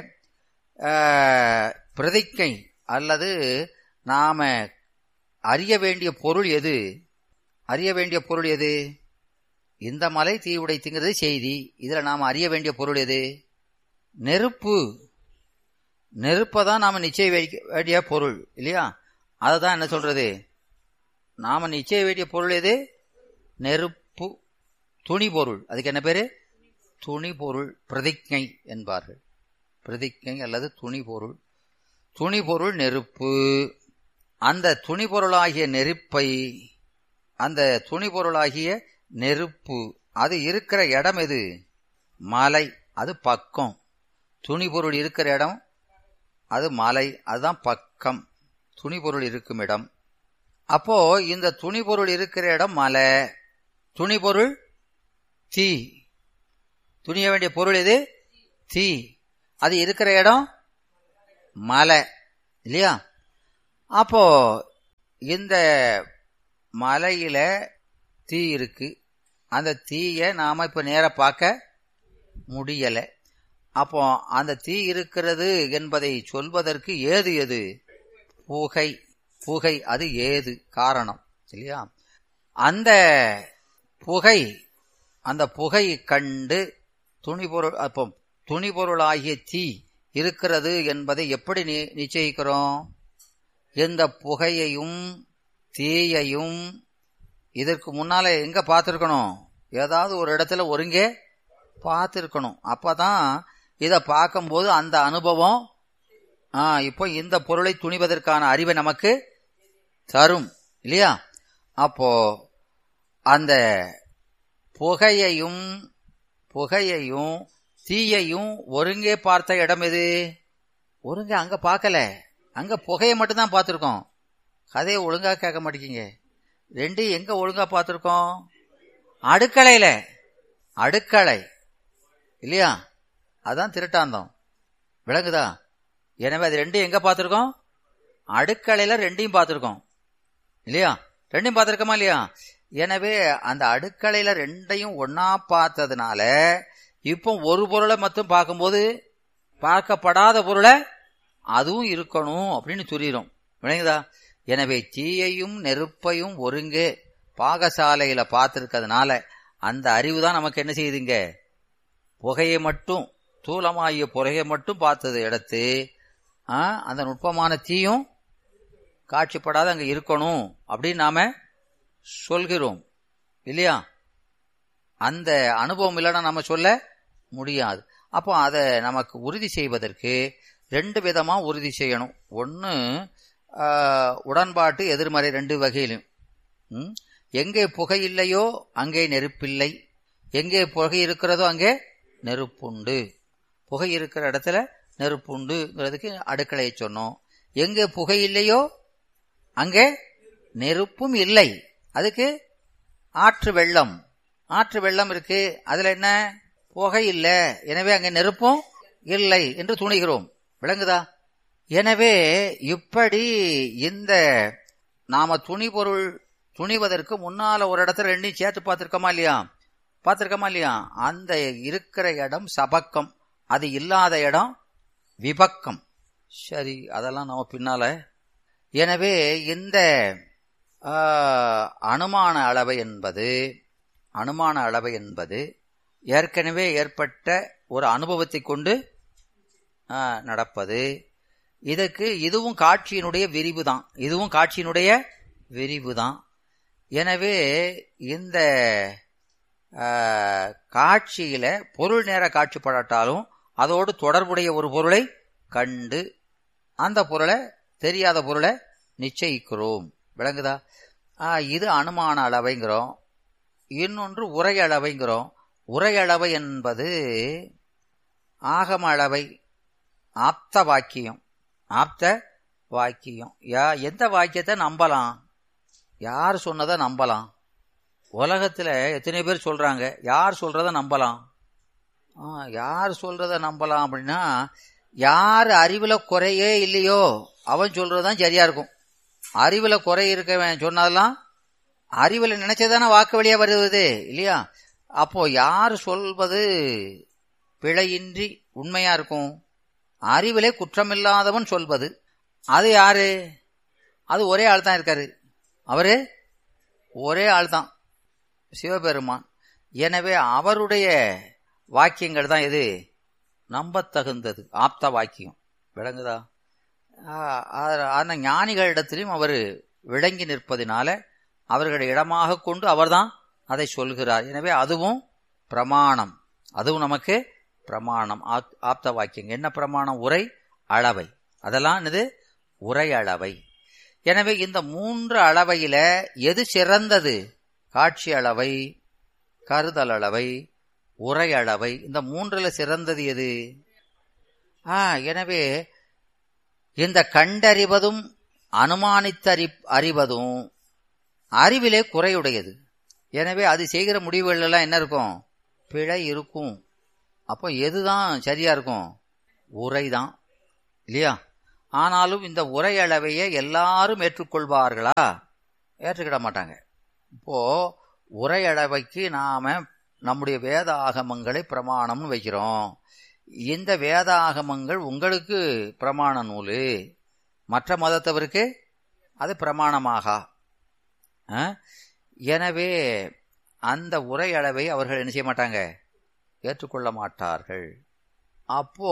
பிரதிக்கை அல்லது நாம அறிய வேண்டிய பொருள் எது அறிய வேண்டிய பொருள் எது இந்த மலை தீ உடைத்துங்கிறது செய்தி இதுல நாம அறிய வேண்டிய பொருள் எது நெருப்பு நெருப்பை தான் நாம நிச்சய வைக்க வேண்டிய பொருள் இல்லையா அதை தான் என்ன சொல்றது நாம நிச்சய வேண்டிய பொருள் எது நெருப்பு துணி பொருள் அதுக்கு என்ன பேரு துணி பொருள் பிரதிஜை என்பார்கள் பிரதிஜை அல்லது துணி பொருள் துணி பொருள் நெருப்பு அந்த துணி பொருளாகிய நெருப்பை அந்த துணி பொருளாகிய நெருப்பு அது இருக்கிற இடம் எது மலை அது பக்கம் துணி பொருள் இருக்கிற இடம் அது மலை அதுதான் பக்கம் துணி பொருள் இருக்கும் இடம் அப்போ இந்த துணி பொருள் இருக்கிற இடம் மலை துணி பொருள் தீ துணிய வேண்டிய பொருள் எது தீ அது இருக்கிற இடம் மலை இல்லையா அப்போ இந்த மலையில தீ இருக்கு அந்த தீய நாம இப்ப நேர பார்க்க முடியல அப்போ அந்த தீ இருக்கிறது என்பதை சொல்வதற்கு ஏது எது புகை புகை அது ஏது காரணம் இல்லையா அந்த புகை அந்த புகை கண்டு துணிபொருள் அப்போ துணிபொருளாகிய தீ இருக்கிறது என்பதை எப்படி நி- நிச்சயிக்கிறோம் இந்த புகையையும் தீயையும் இதற்கு முன்னால எங்க பார்த்திருக்கணும் ஏதாவது ஒரு இடத்துல ஒருங்கே பார்த்திருக்கணும் அப்பதான் இத பார்க்கும்போது அந்த அனுபவம் ஆ, இப்போ இந்த பொருளை துணிவதற்கான அறிவை நமக்கு தரும் இல்லையா அப்போ அந்த புகையையும் புகையையும் தீயையும் ஒருங்கே பார்த்த இடம் எது ஒருங்கே அங்க பார்க்கல அங்க புகையை மட்டும்தான் பார்த்திருக்கோம் கதையை ஒழுங்கா கேட்க மாட்டேங்க ரெண்டும் எங்க ஒழுங்கா பார்த்திருக்கோம் அடுக்கலையில அடுக்களை இல்லையா அதான் திருட்டாந்தம் விளங்குதா எனவே அது ரெண்டும் எங்க பார்த்திருக்கோம் அடுக்கலையில ரெண்டையும் பார்த்திருக்கோம் இல்லையா ரெண்டையும் பார்த்திருக்கோமா இல்லையா எனவே அந்த அடுக்கலையில ரெண்டையும் ஒன்னா பார்த்ததுனால இப்போ ஒரு பொருளை மட்டும் பார்க்கும்போது பார்க்கப்படாத பொருளை அதுவும் இருக்கணும் அப்படின்னு சொல்லிடும் விளங்குதா எனவே தீயையும் நெருப்பையும் ஒருங்கே பாகசாலையில பார்த்திருக்கிறதுனால அந்த அறிவு தான் நமக்கு என்ன செய்யுதுங்க புகையை மட்டும் தூளமாகிய புகையை மட்டும் பார்த்தது எடுத்து ஆ, அந்த நுட்பமான தீயும் காட்சிப்படாத அங்க இருக்கணும் அப்படின்னு நாம சொல்கிறோம் இல்லையா அந்த அனுபவம் இல்லைன்னா நம்ம சொல்ல முடியாது அப்போ அதை நமக்கு உறுதி செய்வதற்கு ரெண்டு விதமா உறுதி செய்யணும் ஒன்று உடன்பாட்டு எதிர்மறை ரெண்டு வகையிலும் ம்? எங்கே புகை இல்லையோ அங்கே நெருப்பில்லை எங்கே புகை இருக்கிறதோ அங்கே நெருப்புண்டு புகை இருக்கிற இடத்துல நெருப்புண்டுங்கிறதுக்கு அடுக்கலையை சொன்னோம் எங்கே புகை இல்லையோ அங்கே நெருப்பும் இல்லை அதுக்கு ஆற்று வெள்ளம் ஆற்று வெள்ளம் இருக்கு அதுல என்ன புகை இல்ல எனவே அங்கே நெருப்பும் இல்லை என்று துணிகிறோம் விளங்குதா எனவே இப்படி இந்த நாம துணி பொருள் துணிவதற்கு முன்னால ஒரு இடத்துல ரெண்டையும் சேர்த்து பார்த்திருக்கோமா இல்லையா பார்த்திருக்கோமா இல்லையா அந்த இருக்கிற இடம் சபக்கம் அது இல்லாத இடம் விபக்கம் சரி அதெல்லாம் நம்ம பின்னால எனவே இந்த ஆ, அனுமான அளவை என்பது அனுமான அளவை என்பது ஏற்கனவே ஏற்பட்ட ஒரு அனுபவத்தை கொண்டு ஆ, நடப்பது இதற்கு இதுவும் காட்சியினுடைய விரிவு தான் இதுவும் காட்சியினுடைய விரிவு தான் எனவே இந்த ஆ, காட்சியில பொருள் நேர காட்சிப்படாட்டாலும் அதோடு தொடர்புடைய ஒரு பொருளை கண்டு அந்த பொருளை தெரியாத பொருளை நிச்சயிக்கிறோம் விளங்குதா ஆ, இது அனுமான அளவைங்கிறோம் இன்னொன்று உரை அளவைங்கிறோம் உரை அளவை என்பது ஆகம அளவை ஆப்த வாக்கியம் ஆப்த வாக்கியம் யா எந்த வாக்கியத்தை நம்பலாம் யார் சொன்னதை நம்பலாம் உலகத்துல எத்தனை பேர் சொல்றாங்க யார் சொல்றத நம்பலாம் ஆ, யார் சொல்றத நம்பலாம் அப்படின்னா யார் அறிவுல குறையே இல்லையோ அவன் சொல்றதுதான் சரியா இருக்கும் அறிவுல குறை இருக்கவன் சொன்னதெல்லாம் அறிவுல நினைச்சதானே வாக்கு வழியா வருவது இல்லையா அப்போ யார் சொல்வது பிழையின்றி உண்மையா இருக்கும் அறிவிலே குற்றமில்லாதவன் சொல்வது அது யாரு அது ஒரே ஆள் தான் இருக்காரு அவரு ஒரே ஆள் தான் சிவபெருமான் எனவே அவருடைய வாக்கியங்கள் தான் எது நம்பத்தகுந்தது ஆப்த வாக்கியம் விளங்குதா ஆஹ் ஆ- ஆனா ஞானிகளிடத்திலும் அவர் விளங்கி நிற்பதினால அவர்களை இடமாக கொண்டு அவர்தான் அதை சொல்கிறார் எனவே அதுவும் பிரமாணம் அதுவும் நமக்கு பிரமாணம் ஆப்- ஆப்த வாக்கியம் என்ன பிரமாணம் உரை அளவை அதெல்லாம் இது உரை அளவை எனவே இந்த மூன்று அளவையில எது சிறந்தது காட்சி அளவை கருதல் அளவை உரை அளவை இந்த மூன்றுல சிறந்தது எது ஆ எனவே இந்த கண்டறிவதும் அனுமானித்தறி அறிவதும் அறிவிலே குறையுடையது எனவே அது செய்கிற முடிவுகள் எல்லாம் என்ன இருக்கும் பிழை இருக்கும் அப்போ எதுதான் சரியா இருக்கும் உரை தான் இல்லையா ஆனாலும் இந்த உரையளவையை எல்லாரும் ஏற்றுக்கொள்வார்களா ஏற்றுக்கிட மாட்டாங்க இப்போ உரையளவைக்கு நாம நம்முடைய வேத ஆகமங்களை பிரமாணம்னு வைக்கிறோம் இந்த வேத ஆகமங்கள் உங்களுக்கு பிரமாண நூலு மற்ற மதத்தவருக்கு அது பிரமாணமாகா ஆ? எனவே அந்த உரையளவை அவர்கள் என்ன செய்ய மாட்டாங்க ஏற்றுக்கொள்ள மாட்டார்கள் அப்போ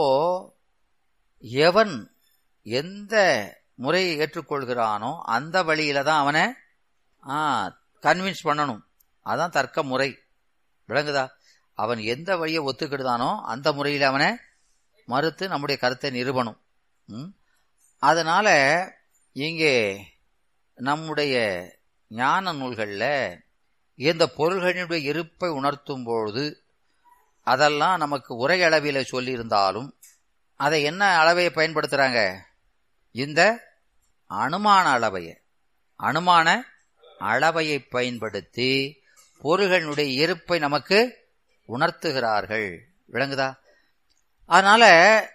எவன் எந்த முறையை ஏற்றுக்கொள்கிறானோ அந்த வழியில தான் அவனை கன்வின்ஸ் பண்ணணும் அதான் தர்க்க முறை விளங்குதா அவன் எந்த வழியை ஒத்துக்கிடுதானோ அந்த முறையில் அவனை மறுத்து நம்முடைய கருத்தை நிறுவனம் ம்? அதனால இங்கே நம்முடைய ஞான நூல்களில் இந்த பொருள்களினுடைய இருப்பை உணர்த்தும் பொழுது அதெல்லாம் நமக்கு உரை அளவில் சொல்லியிருந்தாலும் அதை என்ன அளவையை பயன்படுத்துறாங்க இந்த அனுமான அளவையை அனுமான அளவையை பயன்படுத்தி பொருள்களுடைய இருப்பை நமக்கு உணர்த்துகிறார்கள் விளங்குதா அதனால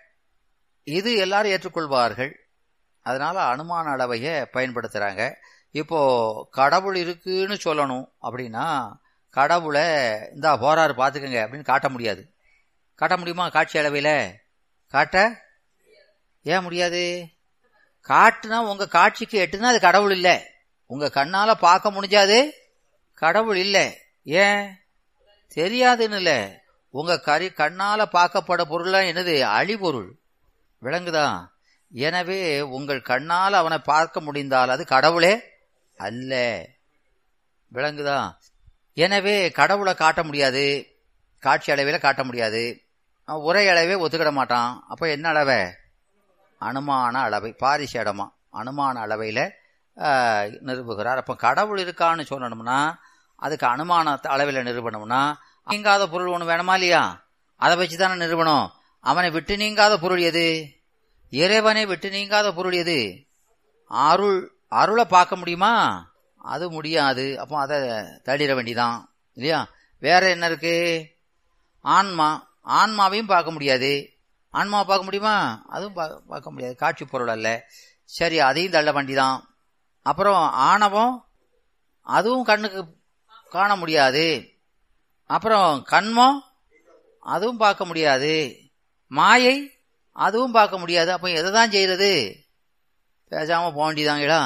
இது எல்லாரும் ஏற்றுக்கொள்வார்கள் அதனால அனுமான அளவையை பயன்படுத்துறாங்க இப்போ கடவுள் இருக்குன்னு சொல்லணும் அப்படின்னா கடவுளை இந்தா போறாரு பார்த்துக்கங்க அப்படின்னு காட்ட முடியாது காட்ட முடியுமா காட்சி அளவையில் காட்ட ஏன் முடியாது காட்டுனா உங்க காட்சிக்கு எட்டுனா அது கடவுள் இல்லை உங்க கண்ணால பார்க்க முடிஞ்சாது கடவுள் இல்லை ஏன் தெரியாதுன்னு இல்லை உங்க கறி கண்ணால பார்க்கப்பட பொருள்லாம் என்னது அழிபொருள் விளங்குதா எனவே உங்கள் கண்ணால் அவனை பார்க்க முடிந்தால் அது கடவுளே அல்ல விளங்குதா எனவே கடவுளை காட்ட முடியாது காட்சி அளவில் காட்ட முடியாது அவன் உரை அளவே ஒத்துக்கிட மாட்டான் அப்போ என்ன அளவை அனுமான அளவை பாரிசேடமா அனுமான அளவையில் நிறுவுகிறார் அப்போ கடவுள் இருக்கான்னு சொல்லணும்னா அதுக்கு அனுமான அளவில் நிறுவனம்னா நீங்காத பொருள் ஒன்று வேணுமா இல்லையா அதை வச்சு தானே நிறுவனம் அவனை விட்டு நீங்காத பொருள் எது இறைவனை விட்டு நீங்காத பொருள் எது அருள் அருளை பார்க்க முடியுமா அது முடியாது அப்போ அதை தள்ளிட வேண்டிதான் இல்லையா வேற என்ன இருக்கு ஆன்மா ஆன்மாவையும் பார்க்க முடியாது ஆன்மாவை பார்க்க முடியுமா அதுவும் பா- பார்க்க முடியாது காட்சி பொருள் அல்ல சரி அதையும் தள்ள வேண்டிதான் அப்புறம் ஆணவம் அதுவும் கண்ணுக்கு காண முடியாது அப்புறம் கண்மம் அதுவும் பார்க்க முடியாது மாயை அதுவும் பார்க்க முடியாது அப்போ எதை தான் செய்யறது பேசாம போக வேண்டியதாங்கடா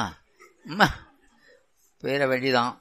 பேர வேண்டிதான்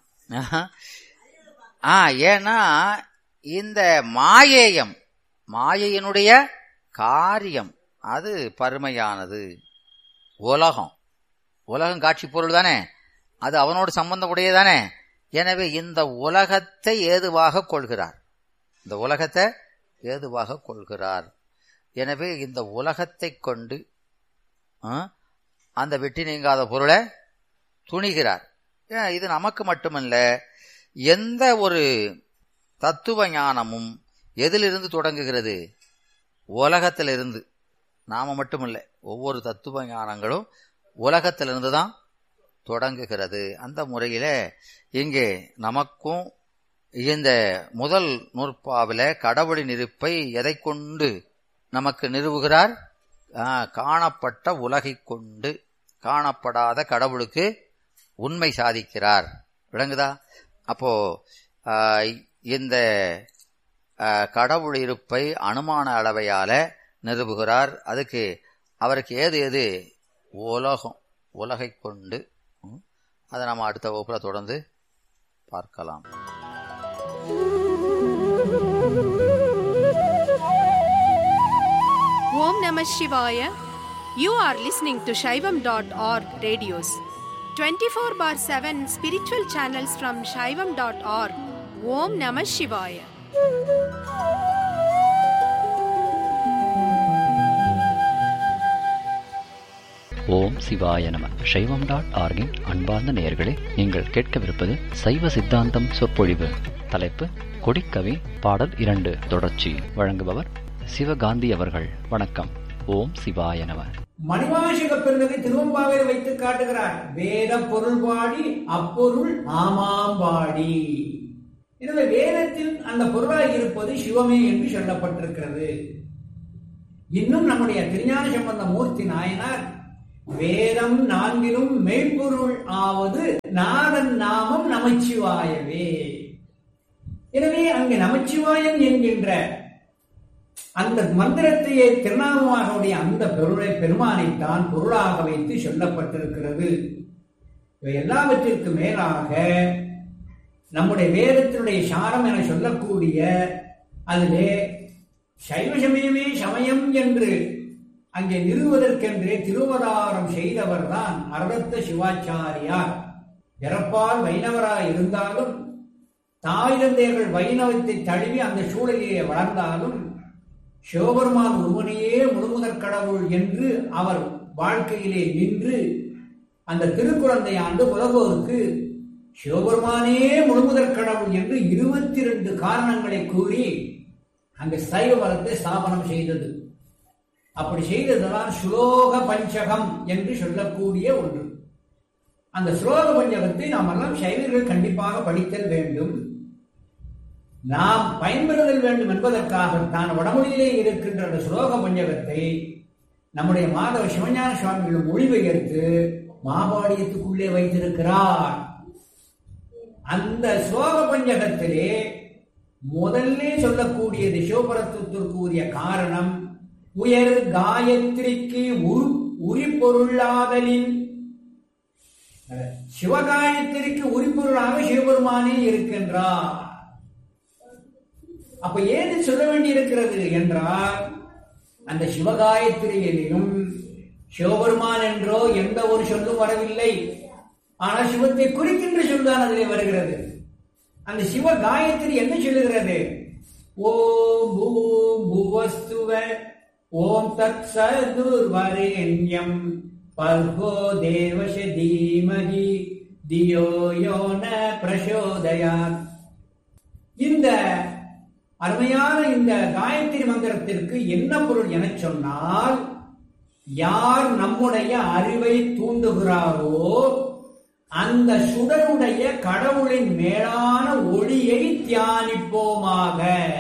ஆ ஏன்னா இந்த மாயேயம் மாயையினுடைய காரியம் அது பருமையானது உலகம் உலகம் காட்சி பொருள் தானே அது அவனோடு சம்பந்தம் உடையதானே எனவே இந்த உலகத்தை ஏதுவாக கொள்கிறார் இந்த உலகத்தை ஏதுவாக கொள்கிறார் எனவே இந்த உலகத்தை கொண்டு ஆ, அந்த வெட்டி நீங்காத பொருளை துணிகிறார் ஏன் இது நமக்கு மட்டுமல்ல எந்த ஒரு தத்துவ ஞானமும் எதிலிருந்து தொடங்குகிறது உலகத்திலிருந்து நாம மட்டுமில்ல ஒவ்வொரு தத்துவ ஞானங்களும் உலகத்திலிருந்து தான் தொடங்குகிறது அந்த முறையில இங்கே நமக்கும் இந்த முதல் நூற்பாவில கடவுளின் இருப்பை எதை கொண்டு நமக்கு நிறுவுகிறார் ஆ, காணப்பட்ட உலகைக் கொண்டு காணப்படாத கடவுளுக்கு உண்மை சாதிக்கிறார் விளங்குதா அப்போ ஆ, இந்த ஆ, கடவுள் இருப்பை அனுமான அளவையால நிறுவுகிறார் அதுக்கு அவருக்கு ஏது எது உலகம் உலகை கொண்டு ம், அதை நம்ம அடுத்த வகுப்புல தொடர்ந்து பார்க்கலாம் Om Namah Shivaya. You are listening to Shaivam.org radios. 24 bar 7 spiritual channels from Shaivam.org. Om Namah Shivaya. ஓம் சிவாய நம சைவம் டாட் ஆர்கின் அன்பார்ந்த நேயர்களே நீங்கள் கேட்கவிருப்பது சைவ சித்தாந்தம் சொற்பொழிவு தலைப்பு கொடிக்கவி பாடல் இரண்டு தொடர்ச்சி வழங்குபவர் சிவகாந்தி அவர்கள் வணக்கம் ஓம் சிவாய நம மணிவாசக பெருந்தகை திருவம்பாவையில் வைத்து காட்டுகிறார் வேத பொருள் பாடி அப்பொருள் ஆமாம் பாடி எனவே வேதத்தில் அந்த பொருளாய் இருப்பது சிவமே என்று சொல்லப்பட்டிருக்கிறது இன்னும் நம்முடைய திருஞான சம்பந்த மூர்த்தி நாயனார் வேதம் நான்கிலும் மெய்ப்பொருள் ஆவது நாதன் நாமம் நமச்சிவாயவே எனவே அங்கு நமச்சிவாயன் என்கின்ற அந்த மந்திரத்தையே திருநாமமாகவுடைய அந்த பொருளை பெருமானைத்தான் பொருளாக வைத்து சொல்லப்பட்டிருக்கிறது இவை எல்லாவற்றிற்கு மேலாக நம்முடைய வேதத்தினுடைய சாரம் என சொல்லக்கூடிய அதிலே சைவ சமயமே சமயம் என்று அங்கே நிறுவுவதற்கென்றே திருவதாரம் செய்தவர் தான் அரத்த சிவாச்சாரியார் பிறப்பால் வைணவராய் இருந்தாலும் தாய் தந்தையர்கள் வைணவத்தை தழுவி அந்த சூழலிலே வளர்ந்தாலும் சிவபெருமான் ஒருவனையே முழுமுதற் கடவுள் என்று அவர் வாழ்க்கையிலே நின்று அந்த திருக்குழந்தை ஆண்டு உலகோருக்கு சிவபெருமானே முழுமுதற் கடவுள் என்று இருபத்தி ரெண்டு காரணங்களை கூறி அங்கு சைவ மதத்தை ஸ்தாபனம் செய்தது அப்படி செய்ததுதான் ஸ்லோக பஞ்சகம் என்று சொல்லக்கூடிய ஒன்று அந்த ஸ்லோக பஞ்சகத்தை நாம் எல்லாம் சைவர்கள் கண்டிப்பாக படித்தல் வேண்டும் நாம் பயன்பெறுதல் வேண்டும் என்பதற்காகத்தான் வடமொழியிலே இருக்கின்ற அந்த ஸ்லோக பஞ்சகத்தை நம்முடைய மாதவ சிவஞான சுவாமிகள் மொழிபெயர்த்து மாபாடியத்துக்குள்ளே வைத்திருக்கிறார் அந்த ஸ்லோக பஞ்சகத்திலே முதல்ல சொல்லக்கூடியது சிவபரத்துவத்திற்கு உரிய காரணம் உயர் காயத்ரிக்கு உரு உரிப்பொருளாதலின் சிவகாயத்திற்கு உரிப்பொருளாக சிவபெருமானே இருக்கின்றார் அப்ப ஏது சொல்ல வேண்டியிருக்கிறது என்றால் அந்த சிவகாயத்திரியிலும் சிவபெருமான் என்றோ எந்த ஒரு சொல்லும் வரவில்லை ஆனால் சிவத்தை குறிக்கின்ற சொல்தான் அதிலே வருகிறது அந்த சிவ காயத்ரி என்ன சொல்லுகிறது ஓம் பூம் புவஸ்துவ ஓம் தத் சதுர்வரேண்யம் பர்கோ தேவச தீமகி தியோ யோன பிரசோதயாத் இந்த அருமையான இந்த காயத்ரி மந்திரத்திற்கு என்ன பொருள் என சொன்னால் யார் நம்முடைய அறிவை தூண்டுகிறாரோ அந்த சுடருடைய கடவுளின் மேலான ஒளியை தியானிப்போமாக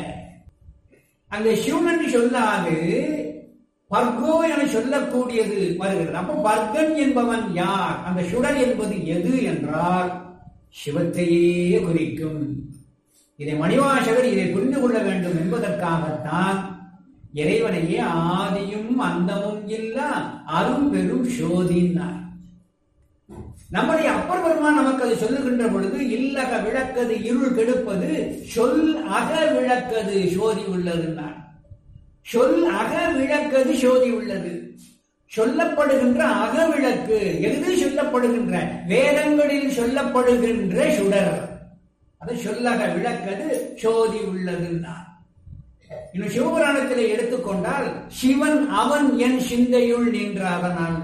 அங்க சிவன் என்று சொல்லாது பர்கோ என சொல்லக்கூடியது வருகிறது அப்ப பர்கன் என்பவன் யார் அந்த சுடர் என்பது எது என்றால் சிவத்தையே குறிக்கும் இதை மணிவாசகர் இதை புரிந்து கொள்ள வேண்டும் என்பதற்காகத்தான் இறைவனையே ஆதியும் அந்தமும் இல்ல அரும் பெரும் சோதினார் நம்முடைய அப்பர் பெருமான் நமக்கு அது சொல்லுகின்ற பொழுது இல்லக விளக்கது இருள் கெடுப்பது சொல் அக விளக்கது சோதி உள்ளதுன்னார் சொல் அக விளக்கது சோதி உள்ளது சொல்லப்படுகின்ற அகவிளக்கு எது சொல்லப்படுகின்ற வேதங்களில் சொல்லப்படுகின்ற சுடர் அது சொல்லக விளக்கது சோதி உள்ளதுன்னார் இன்னும் சிவபுராணத்திலே எடுத்துக்கொண்டால் சிவன் அவன் என் சிந்தையுள் நின்ற அதனால்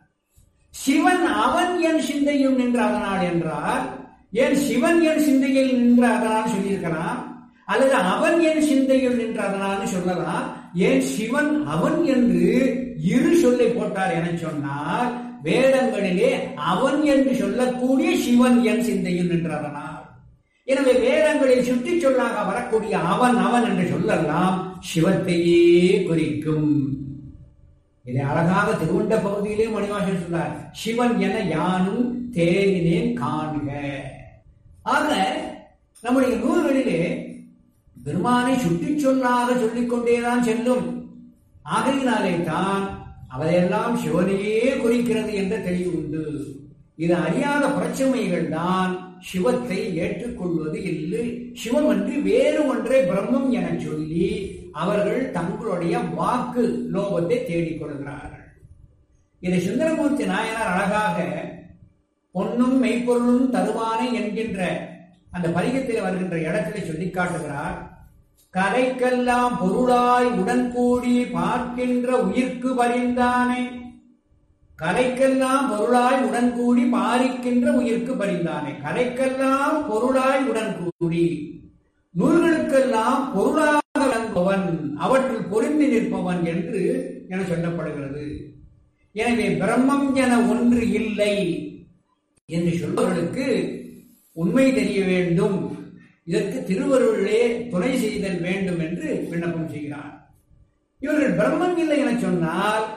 சிவன் அவன் என் சிந்தையும் நின்ற அதனால் என்றால் ஏன் சிவன் என் சிந்தையில் நின்ற அதனால் சொல்லியிருக்கலாம் அல்லது அவன் என் சிந்தையில் நின்ற அதனால் சொல்லலாம் ஏன் சிவன் அவன் என்று இரு சொல்லை போட்டார் என சொன்னால் வேதங்களிலே அவன் என்று சொல்லக்கூடிய சிவன் என் சிந்தையில் நின்ற அதனால் எனவே வேதங்களில் சுற்றி சொல்லாக வரக்கூடிய அவன் அவன் என்று சொல்லலாம் சிவத்தையே குறிக்கும் இதை அழகாக திருவண்ட பகுதியிலே மணிவாசன் சொன்னார் சிவன் என யானும் தேனினேன் காண்க ஆக நம்முடைய நூல்களிலே பெருமானை சுட்டி சொல்லாக சொல்லிக் கொண்டேதான் செல்லும் ஆகையினாலே தான் அவையெல்லாம் சிவனையே குறிக்கிறது என்ற தெளிவு உண்டு இது அறியாத பிரச்சனைகள் தான் சிவத்தை ஏற்றுக்கொள்வது இல்லை சிவம் என்று வேறு ஒன்றை பிரம்மம் என சொல்லி அவர்கள் தங்களுடைய வாக்கு லோபத்தை தேடிக் கொள்கிறார்கள் இதை சுந்தரமூர்த்தி நாயனார் அழகாக பொன்னும் மெய்ப்பொருளும் தருவானை என்கின்ற அந்த பதிகத்தில் வருகின்ற இடத்திலே சொல்லி காட்டுகிறார் கலைக்கெல்லாம் பொருளாய் உடன்கூடி பார்க்கின்ற உயிர்க்கு பரிந்தானே கலைக்கெல்லாம் பொருளாய் உடன்கூடி பாரிக்கின்ற உயிர்க்கு பரிந்தானே கலைக்கெல்லாம் பொருளாய் உடன்கூடி நூல்களுக்கெல்லாம் பொருளாக விளங்குபவன் அவற்றில் பொருந்தி நிற்பவன் என்று என சொல்லப்படுகிறது எனவே பிரம்மம் என ஒன்று இல்லை என்று சொல்பவர்களுக்கு உண்மை தெரிய வேண்டும் இதற்கு திருவருளே துணை செய்தல் வேண்டும் என்று விண்ணப்பம் செய்கிறார் இவர்கள் பிரம்மம் இல்லை என சொன்னால்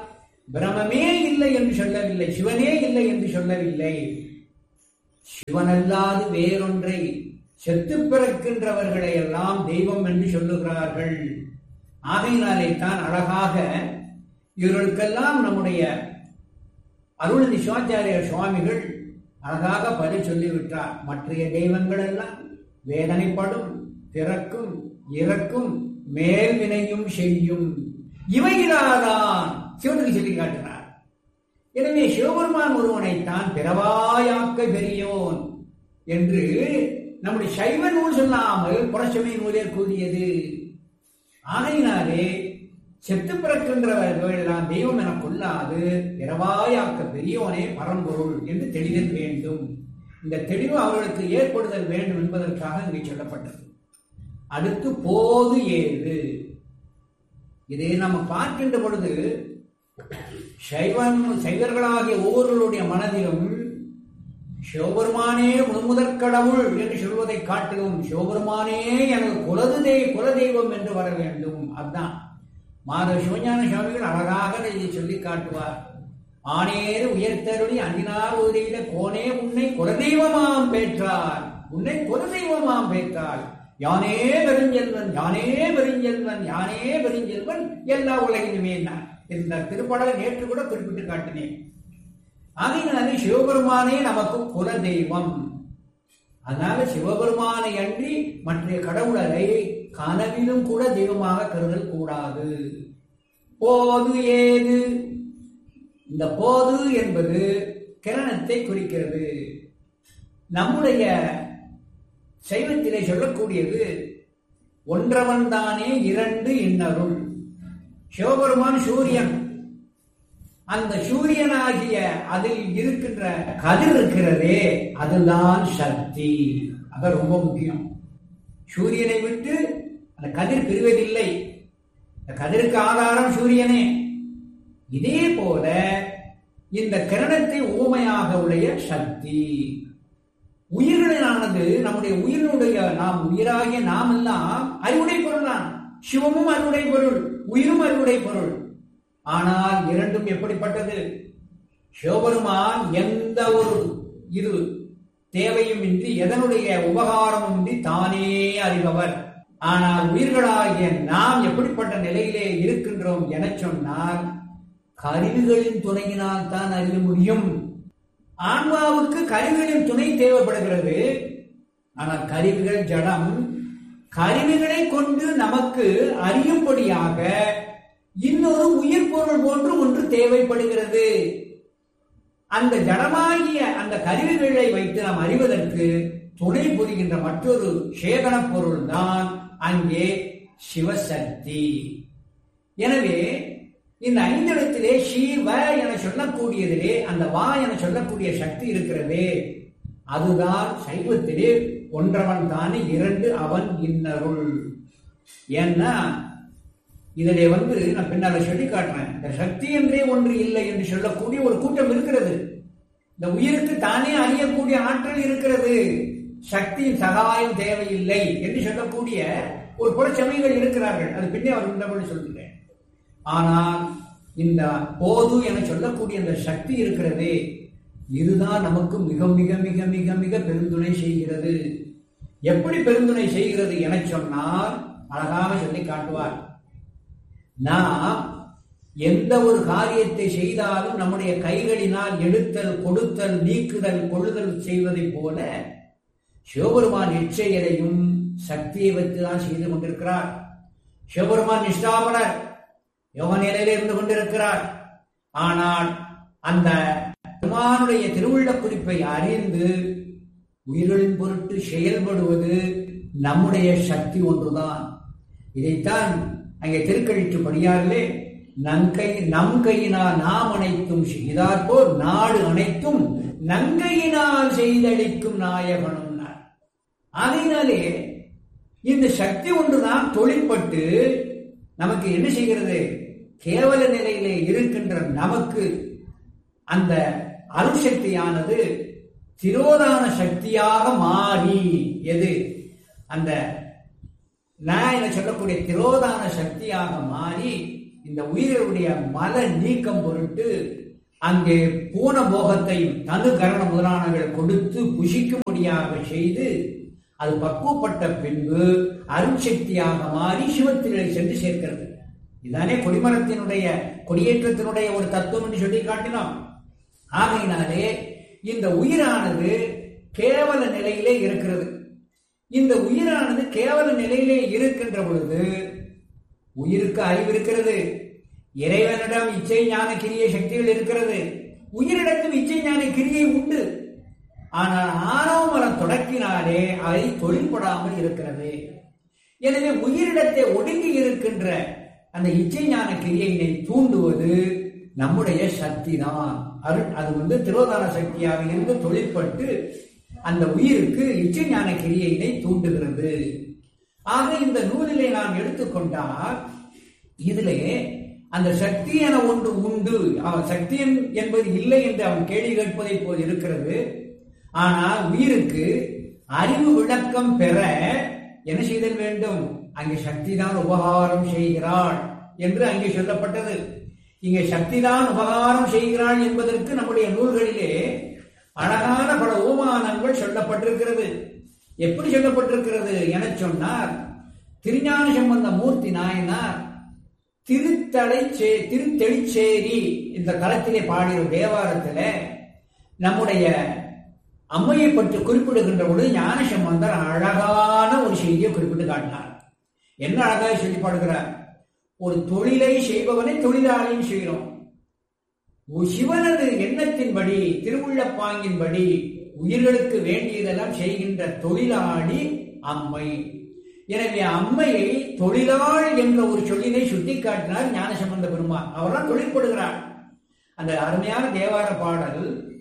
பிரமமே இல்லை என்று சொல்லவில்லை சிவனே இல்லை என்று சொல்லவில்லை சிவனல்லாது வேறொன்றை செத்து பிறக்கின்றவர்களை எல்லாம் தெய்வம் என்று சொல்லுகிறார்கள் ஆகையினாலே தான் அழகாக இவர்களுக்கெல்லாம் நம்முடைய அருள்நிதி சிவாச்சாரிய சுவாமிகள் அழகாக பதில் சொல்லிவிட்டார் மற்றைய தெய்வங்கள் எல்லாம் வேதனைப்படும் பிறக்கும் இறக்கும் மேல் வினையும் செய்யும் இவையிலாதான் சிவனுக்கு சொல்லி காட்டினார் எனவே சிவபெருமான் ஒருவனைத்தான் பிறவாயாக்க பெரியோன் என்று நம்முடைய சைவ நூல் சொல்லாமல் புரட்சமை நூலே கூறியது ஆனையினாலே செத்து பிறக்கின்றவர்கள் எல்லாம் தெய்வம் என கொள்ளாது பிறவாயாக்க பெரியோனே பரம்பொருள் என்று தெளிதல் வேண்டும் இந்த தெளிவு அவர்களுக்கு ஏற்படுதல் வேண்டும் என்பதற்காக இங்கே சொல்லப்பட்டது அடுத்து போது ஏது இதை நம்ம பார்க்கின்ற பொழுது சைவன் சைவர்களாகிய ஒவ்வொருவருடைய மனதிலும் சிவபெருமானே முழுமுதற் கடவுள் என்று சொல்வதை காட்டிலும் சிவபெருமானே எனது குலது தெய் குல தெய்வம் என்று வர வேண்டும் அதுதான் மாதவ சிவஞான சுவாமிகள் அழகாக இதை சொல்லி காட்டுவார் ஆனேறு உயர்த்தருளி அன்றினார் உதவியில கோனே உன்னை குலதெய்வமாம் பெற்றார் உன்னை குலதெய்வமாம் பெற்றார் யானே பெருஞ்செல்வன் யானே பெருஞ்செல்வன் யானே பெருஞ்செல்வன் எல்லா உலகிலுமே நான் இந்த திருப்படலை நேற்று கூட குறிப்பிட்டு காட்டினேன் ஆகையினாலே சிவபெருமானே நமக்கு குல தெய்வம் அதனால சிவபெருமானை அன்றி மற்ற கடவுளரை கனவிலும் கூட தெய்வமாக கருதல் கூடாது போது ஏது இந்த போது என்பது கிரணத்தை குறிக்கிறது நம்முடைய சைவத்திலே சொல்லக்கூடியது ஒன்றவன் தானே இரண்டு இன்னருள் சிவபெருமான் சூரியன் அந்த சூரியனாகிய அதில் இருக்கின்ற கதிர் இருக்கிறதே அதுதான் சக்தி அது ரொம்ப முக்கியம் சூரியனை விட்டு அந்த கதிர் பிரிவதில்லை இந்த கதிருக்கு ஆதாரம் சூரியனே இதே போல இந்த கிரணத்தை ஊமையாக உடைய சக்தி உயிரினானது நம்முடைய உயிரினுடைய நாம் உயிராகிய நாம் எல்லாம் அறிவுடை பொருள் தான் சிவமும் அறுவடை பொருள் உயிரும் அறுவடை பொருள் ஆனால் இரண்டும் எப்படிப்பட்டது சிவபெருமான் எந்த ஒரு இது தேவையும் இன்றி எதனுடைய உபகாரமும் இன்றி தானே அறிபவர் ஆனால் உயிர்களாகிய நாம் எப்படிப்பட்ட நிலையிலே இருக்கின்றோம் என சொன்னால் கருவிகளின் துணையினால் தான் அறிய முடியும் ஆன்மாவுக்கு கருவிகளின் துணை தேவைப்படுகிறது ஆனால் கருவிகள் ஜடம் கருவிகளை கொண்டு நமக்கு அறியும்படியாக இன்னொரு உயிர் பொருள் போன்று ஒன்று தேவைப்படுகிறது அந்த ஜடமாகிய அந்த கருவிகளை வைத்து நாம் அறிவதற்கு துணை புரிகின்ற மற்றொரு சேதன பொருள் தான் அங்கே சிவசக்தி எனவே இந்த ஐந்திடத்திலே ஷீவ என சொல்லக்கூடியதிலே அந்த வா என சொல்லக்கூடிய சக்தி இருக்கிறதே அதுதான் சைவத்திலே ஒன்றவன் தானே இரண்டு அவன் இன்னருள் ஏன்னா இதிலே வந்து நான் பின்னால சொல்லி காட்டுறேன் இந்த சக்தி என்றே ஒன்று இல்லை என்று சொல்லக்கூடிய ஒரு கூட்டம் இருக்கிறது இந்த உயிருக்கு தானே அறியக்கூடிய ஆற்றல் இருக்கிறது சக்தியின் சகாயம் தேவையில்லை என்று சொல்லக்கூடிய ஒரு புறச்சமயங்கள் இருக்கிறார்கள் அது பின்னே அவர் இருந்தபடி சொல்கிறேன் ஆனால் இந்த போது என சொல்லக்கூடிய இந்த சக்தி இருக்கிறதே இதுதான் நமக்கு மிக மிக மிக மிக மிக பெருந்துணை செய்கிறது எப்படி பெருந்துணை செய்கிறது என சொன்னால் அழகாக சொல்லி காட்டுவார் நாம் எந்த ஒரு காரியத்தை செய்தாலும் நம்முடைய கைகளினால் எடுத்தல் கொடுத்தல் நீக்குதல் கொள்ளுதல் செய்வதைப் போல சிவபெருமான் இச்செயலையும் சக்தியை வைத்துதான் செய்து கொண்டிருக்கிறார் சிவபெருமான் நிஷ்டாபனர் யோக நிலையில இருந்து கொண்டிருக்கிறார் ஆனால் அந்த பெருமானுடைய திருவுள்ள குறிப்பை அறிந்து உயிர்களின் பொருட்டு செயல்படுவது நம்முடைய சக்தி ஒன்றுதான் இதைத்தான் அங்கே திருக்கழித்து படியார்களே நங்கை நம் கையினால் நாம் அனைத்தும் செய்தாற்போர் நாடு அனைத்தும் நங்கையினால் செய்தளிக்கும் நாயகனும் அதனாலே இந்த சக்தி ஒன்றுதான் தொழிற்பட்டு நமக்கு என்ன செய்கிறது கேவல நிலையிலே இருக்கின்ற நமக்கு அந்த அருசக்தியானது திரோதான சக்தியாக மாறி எது அந்த நான் என சொல்லக்கூடிய திரோதான சக்தியாக மாறி இந்த உயிர்களுடைய மல நீக்கம் பொருட்டு அங்கே பூன போகத்தையும் தனு கரண முதலானவர்களை கொடுத்து புஷிக்கும்படியாக செய்து அது பக்குவப்பட்ட பின்பு அருட்சக்தியாக மாறி சிவத்திலே சென்று சேர்க்கிறது இதுதானே கொடிமரத்தினுடைய கொடியேற்றத்தினுடைய ஒரு தத்துவம் என்று சொல்லி காட்டினோம் ஆகையினாலே இந்த உயிரானது கேவல நிலையிலே இருக்கிறது இந்த உயிரானது கேவல நிலையிலே இருக்கின்ற பொழுது உயிருக்கு அறிவு இருக்கிறது இறைவனிடம் இச்சை ஞான கிரிய சக்திகள் இருக்கிறது உயிரிடத்தில் இச்சை ஞான கிரியை உண்டு ஆனால் ஆணவ மரம் தொடக்கினாலே அதை தொழில்படாமல் இருக்கிறது எனவே உயிரிடத்தை ஒடுங்கி இருக்கின்ற அந்த இச்சை ஞான கிரியையினை தூண்டுவது நம்முடைய சக்தி தான் அது வந்து திருவதான சக்தியாக இருந்து தொழிற்பட்டு அந்த உயிருக்கு இச்சை ஞான கிரியையினை தூண்டுகிறது ஆக இந்த நூலிலே நாம் எடுத்துக்கொண்டால் இதிலே அந்த சக்தி என ஒன்று உண்டு அவன் சக்தி என்பது இல்லை என்று அவன் கேள்வி கேட்பதை போல் இருக்கிறது ஆனால் உயிருக்கு அறிவு விளக்கம் பெற என்ன செய்தல் வேண்டும் அங்கே சக்தி தான் உபகாரம் செய்கிறாள் என்று அங்கே சொல்லப்பட்டது இங்கே சக்தி தான் உபகாரம் செய்கிறாள் என்பதற்கு நம்முடைய நூல்களிலே அழகான பல உபமானங்கள் சொல்லப்பட்டிருக்கிறது எப்படி சொல்லப்பட்டிருக்கிறது என சொன்னார் திருஞான சம்பந்த மூர்த்தி நாயனார் திருத்தலை திருத்தெளிச்சேரி இந்த தளத்திலே பாடிய தேவாரத்துல நம்முடைய அம்மையை பற்றி குறிப்பிடுகின்ற பொழுது ஞான சம்பந்தர் அழகான ஒரு செய்தியை குறிப்பிட்டு காட்டினார் என்ன அழகாக சொல்லி பாடுகிறார் ஒரு தொழிலை செய்பவனை தொழிலாளியும் செய்கிறோம் சிவனது எண்ணத்தின்படி திருவுள்ளப்பாங்கின்படி உயிர்களுக்கு வேண்டியதெல்லாம் செய்கின்ற தொழிலாளி அம்மை எனவே அம்மையை தொழிலாள் என்ற ஒரு சொல்லினை சுட்டிக்காட்டினார் ஞானசம்பந்த பெருமான் அவர்தான் தொழிற்படுகிறார் அந்த அருமையான தேவார பாடல்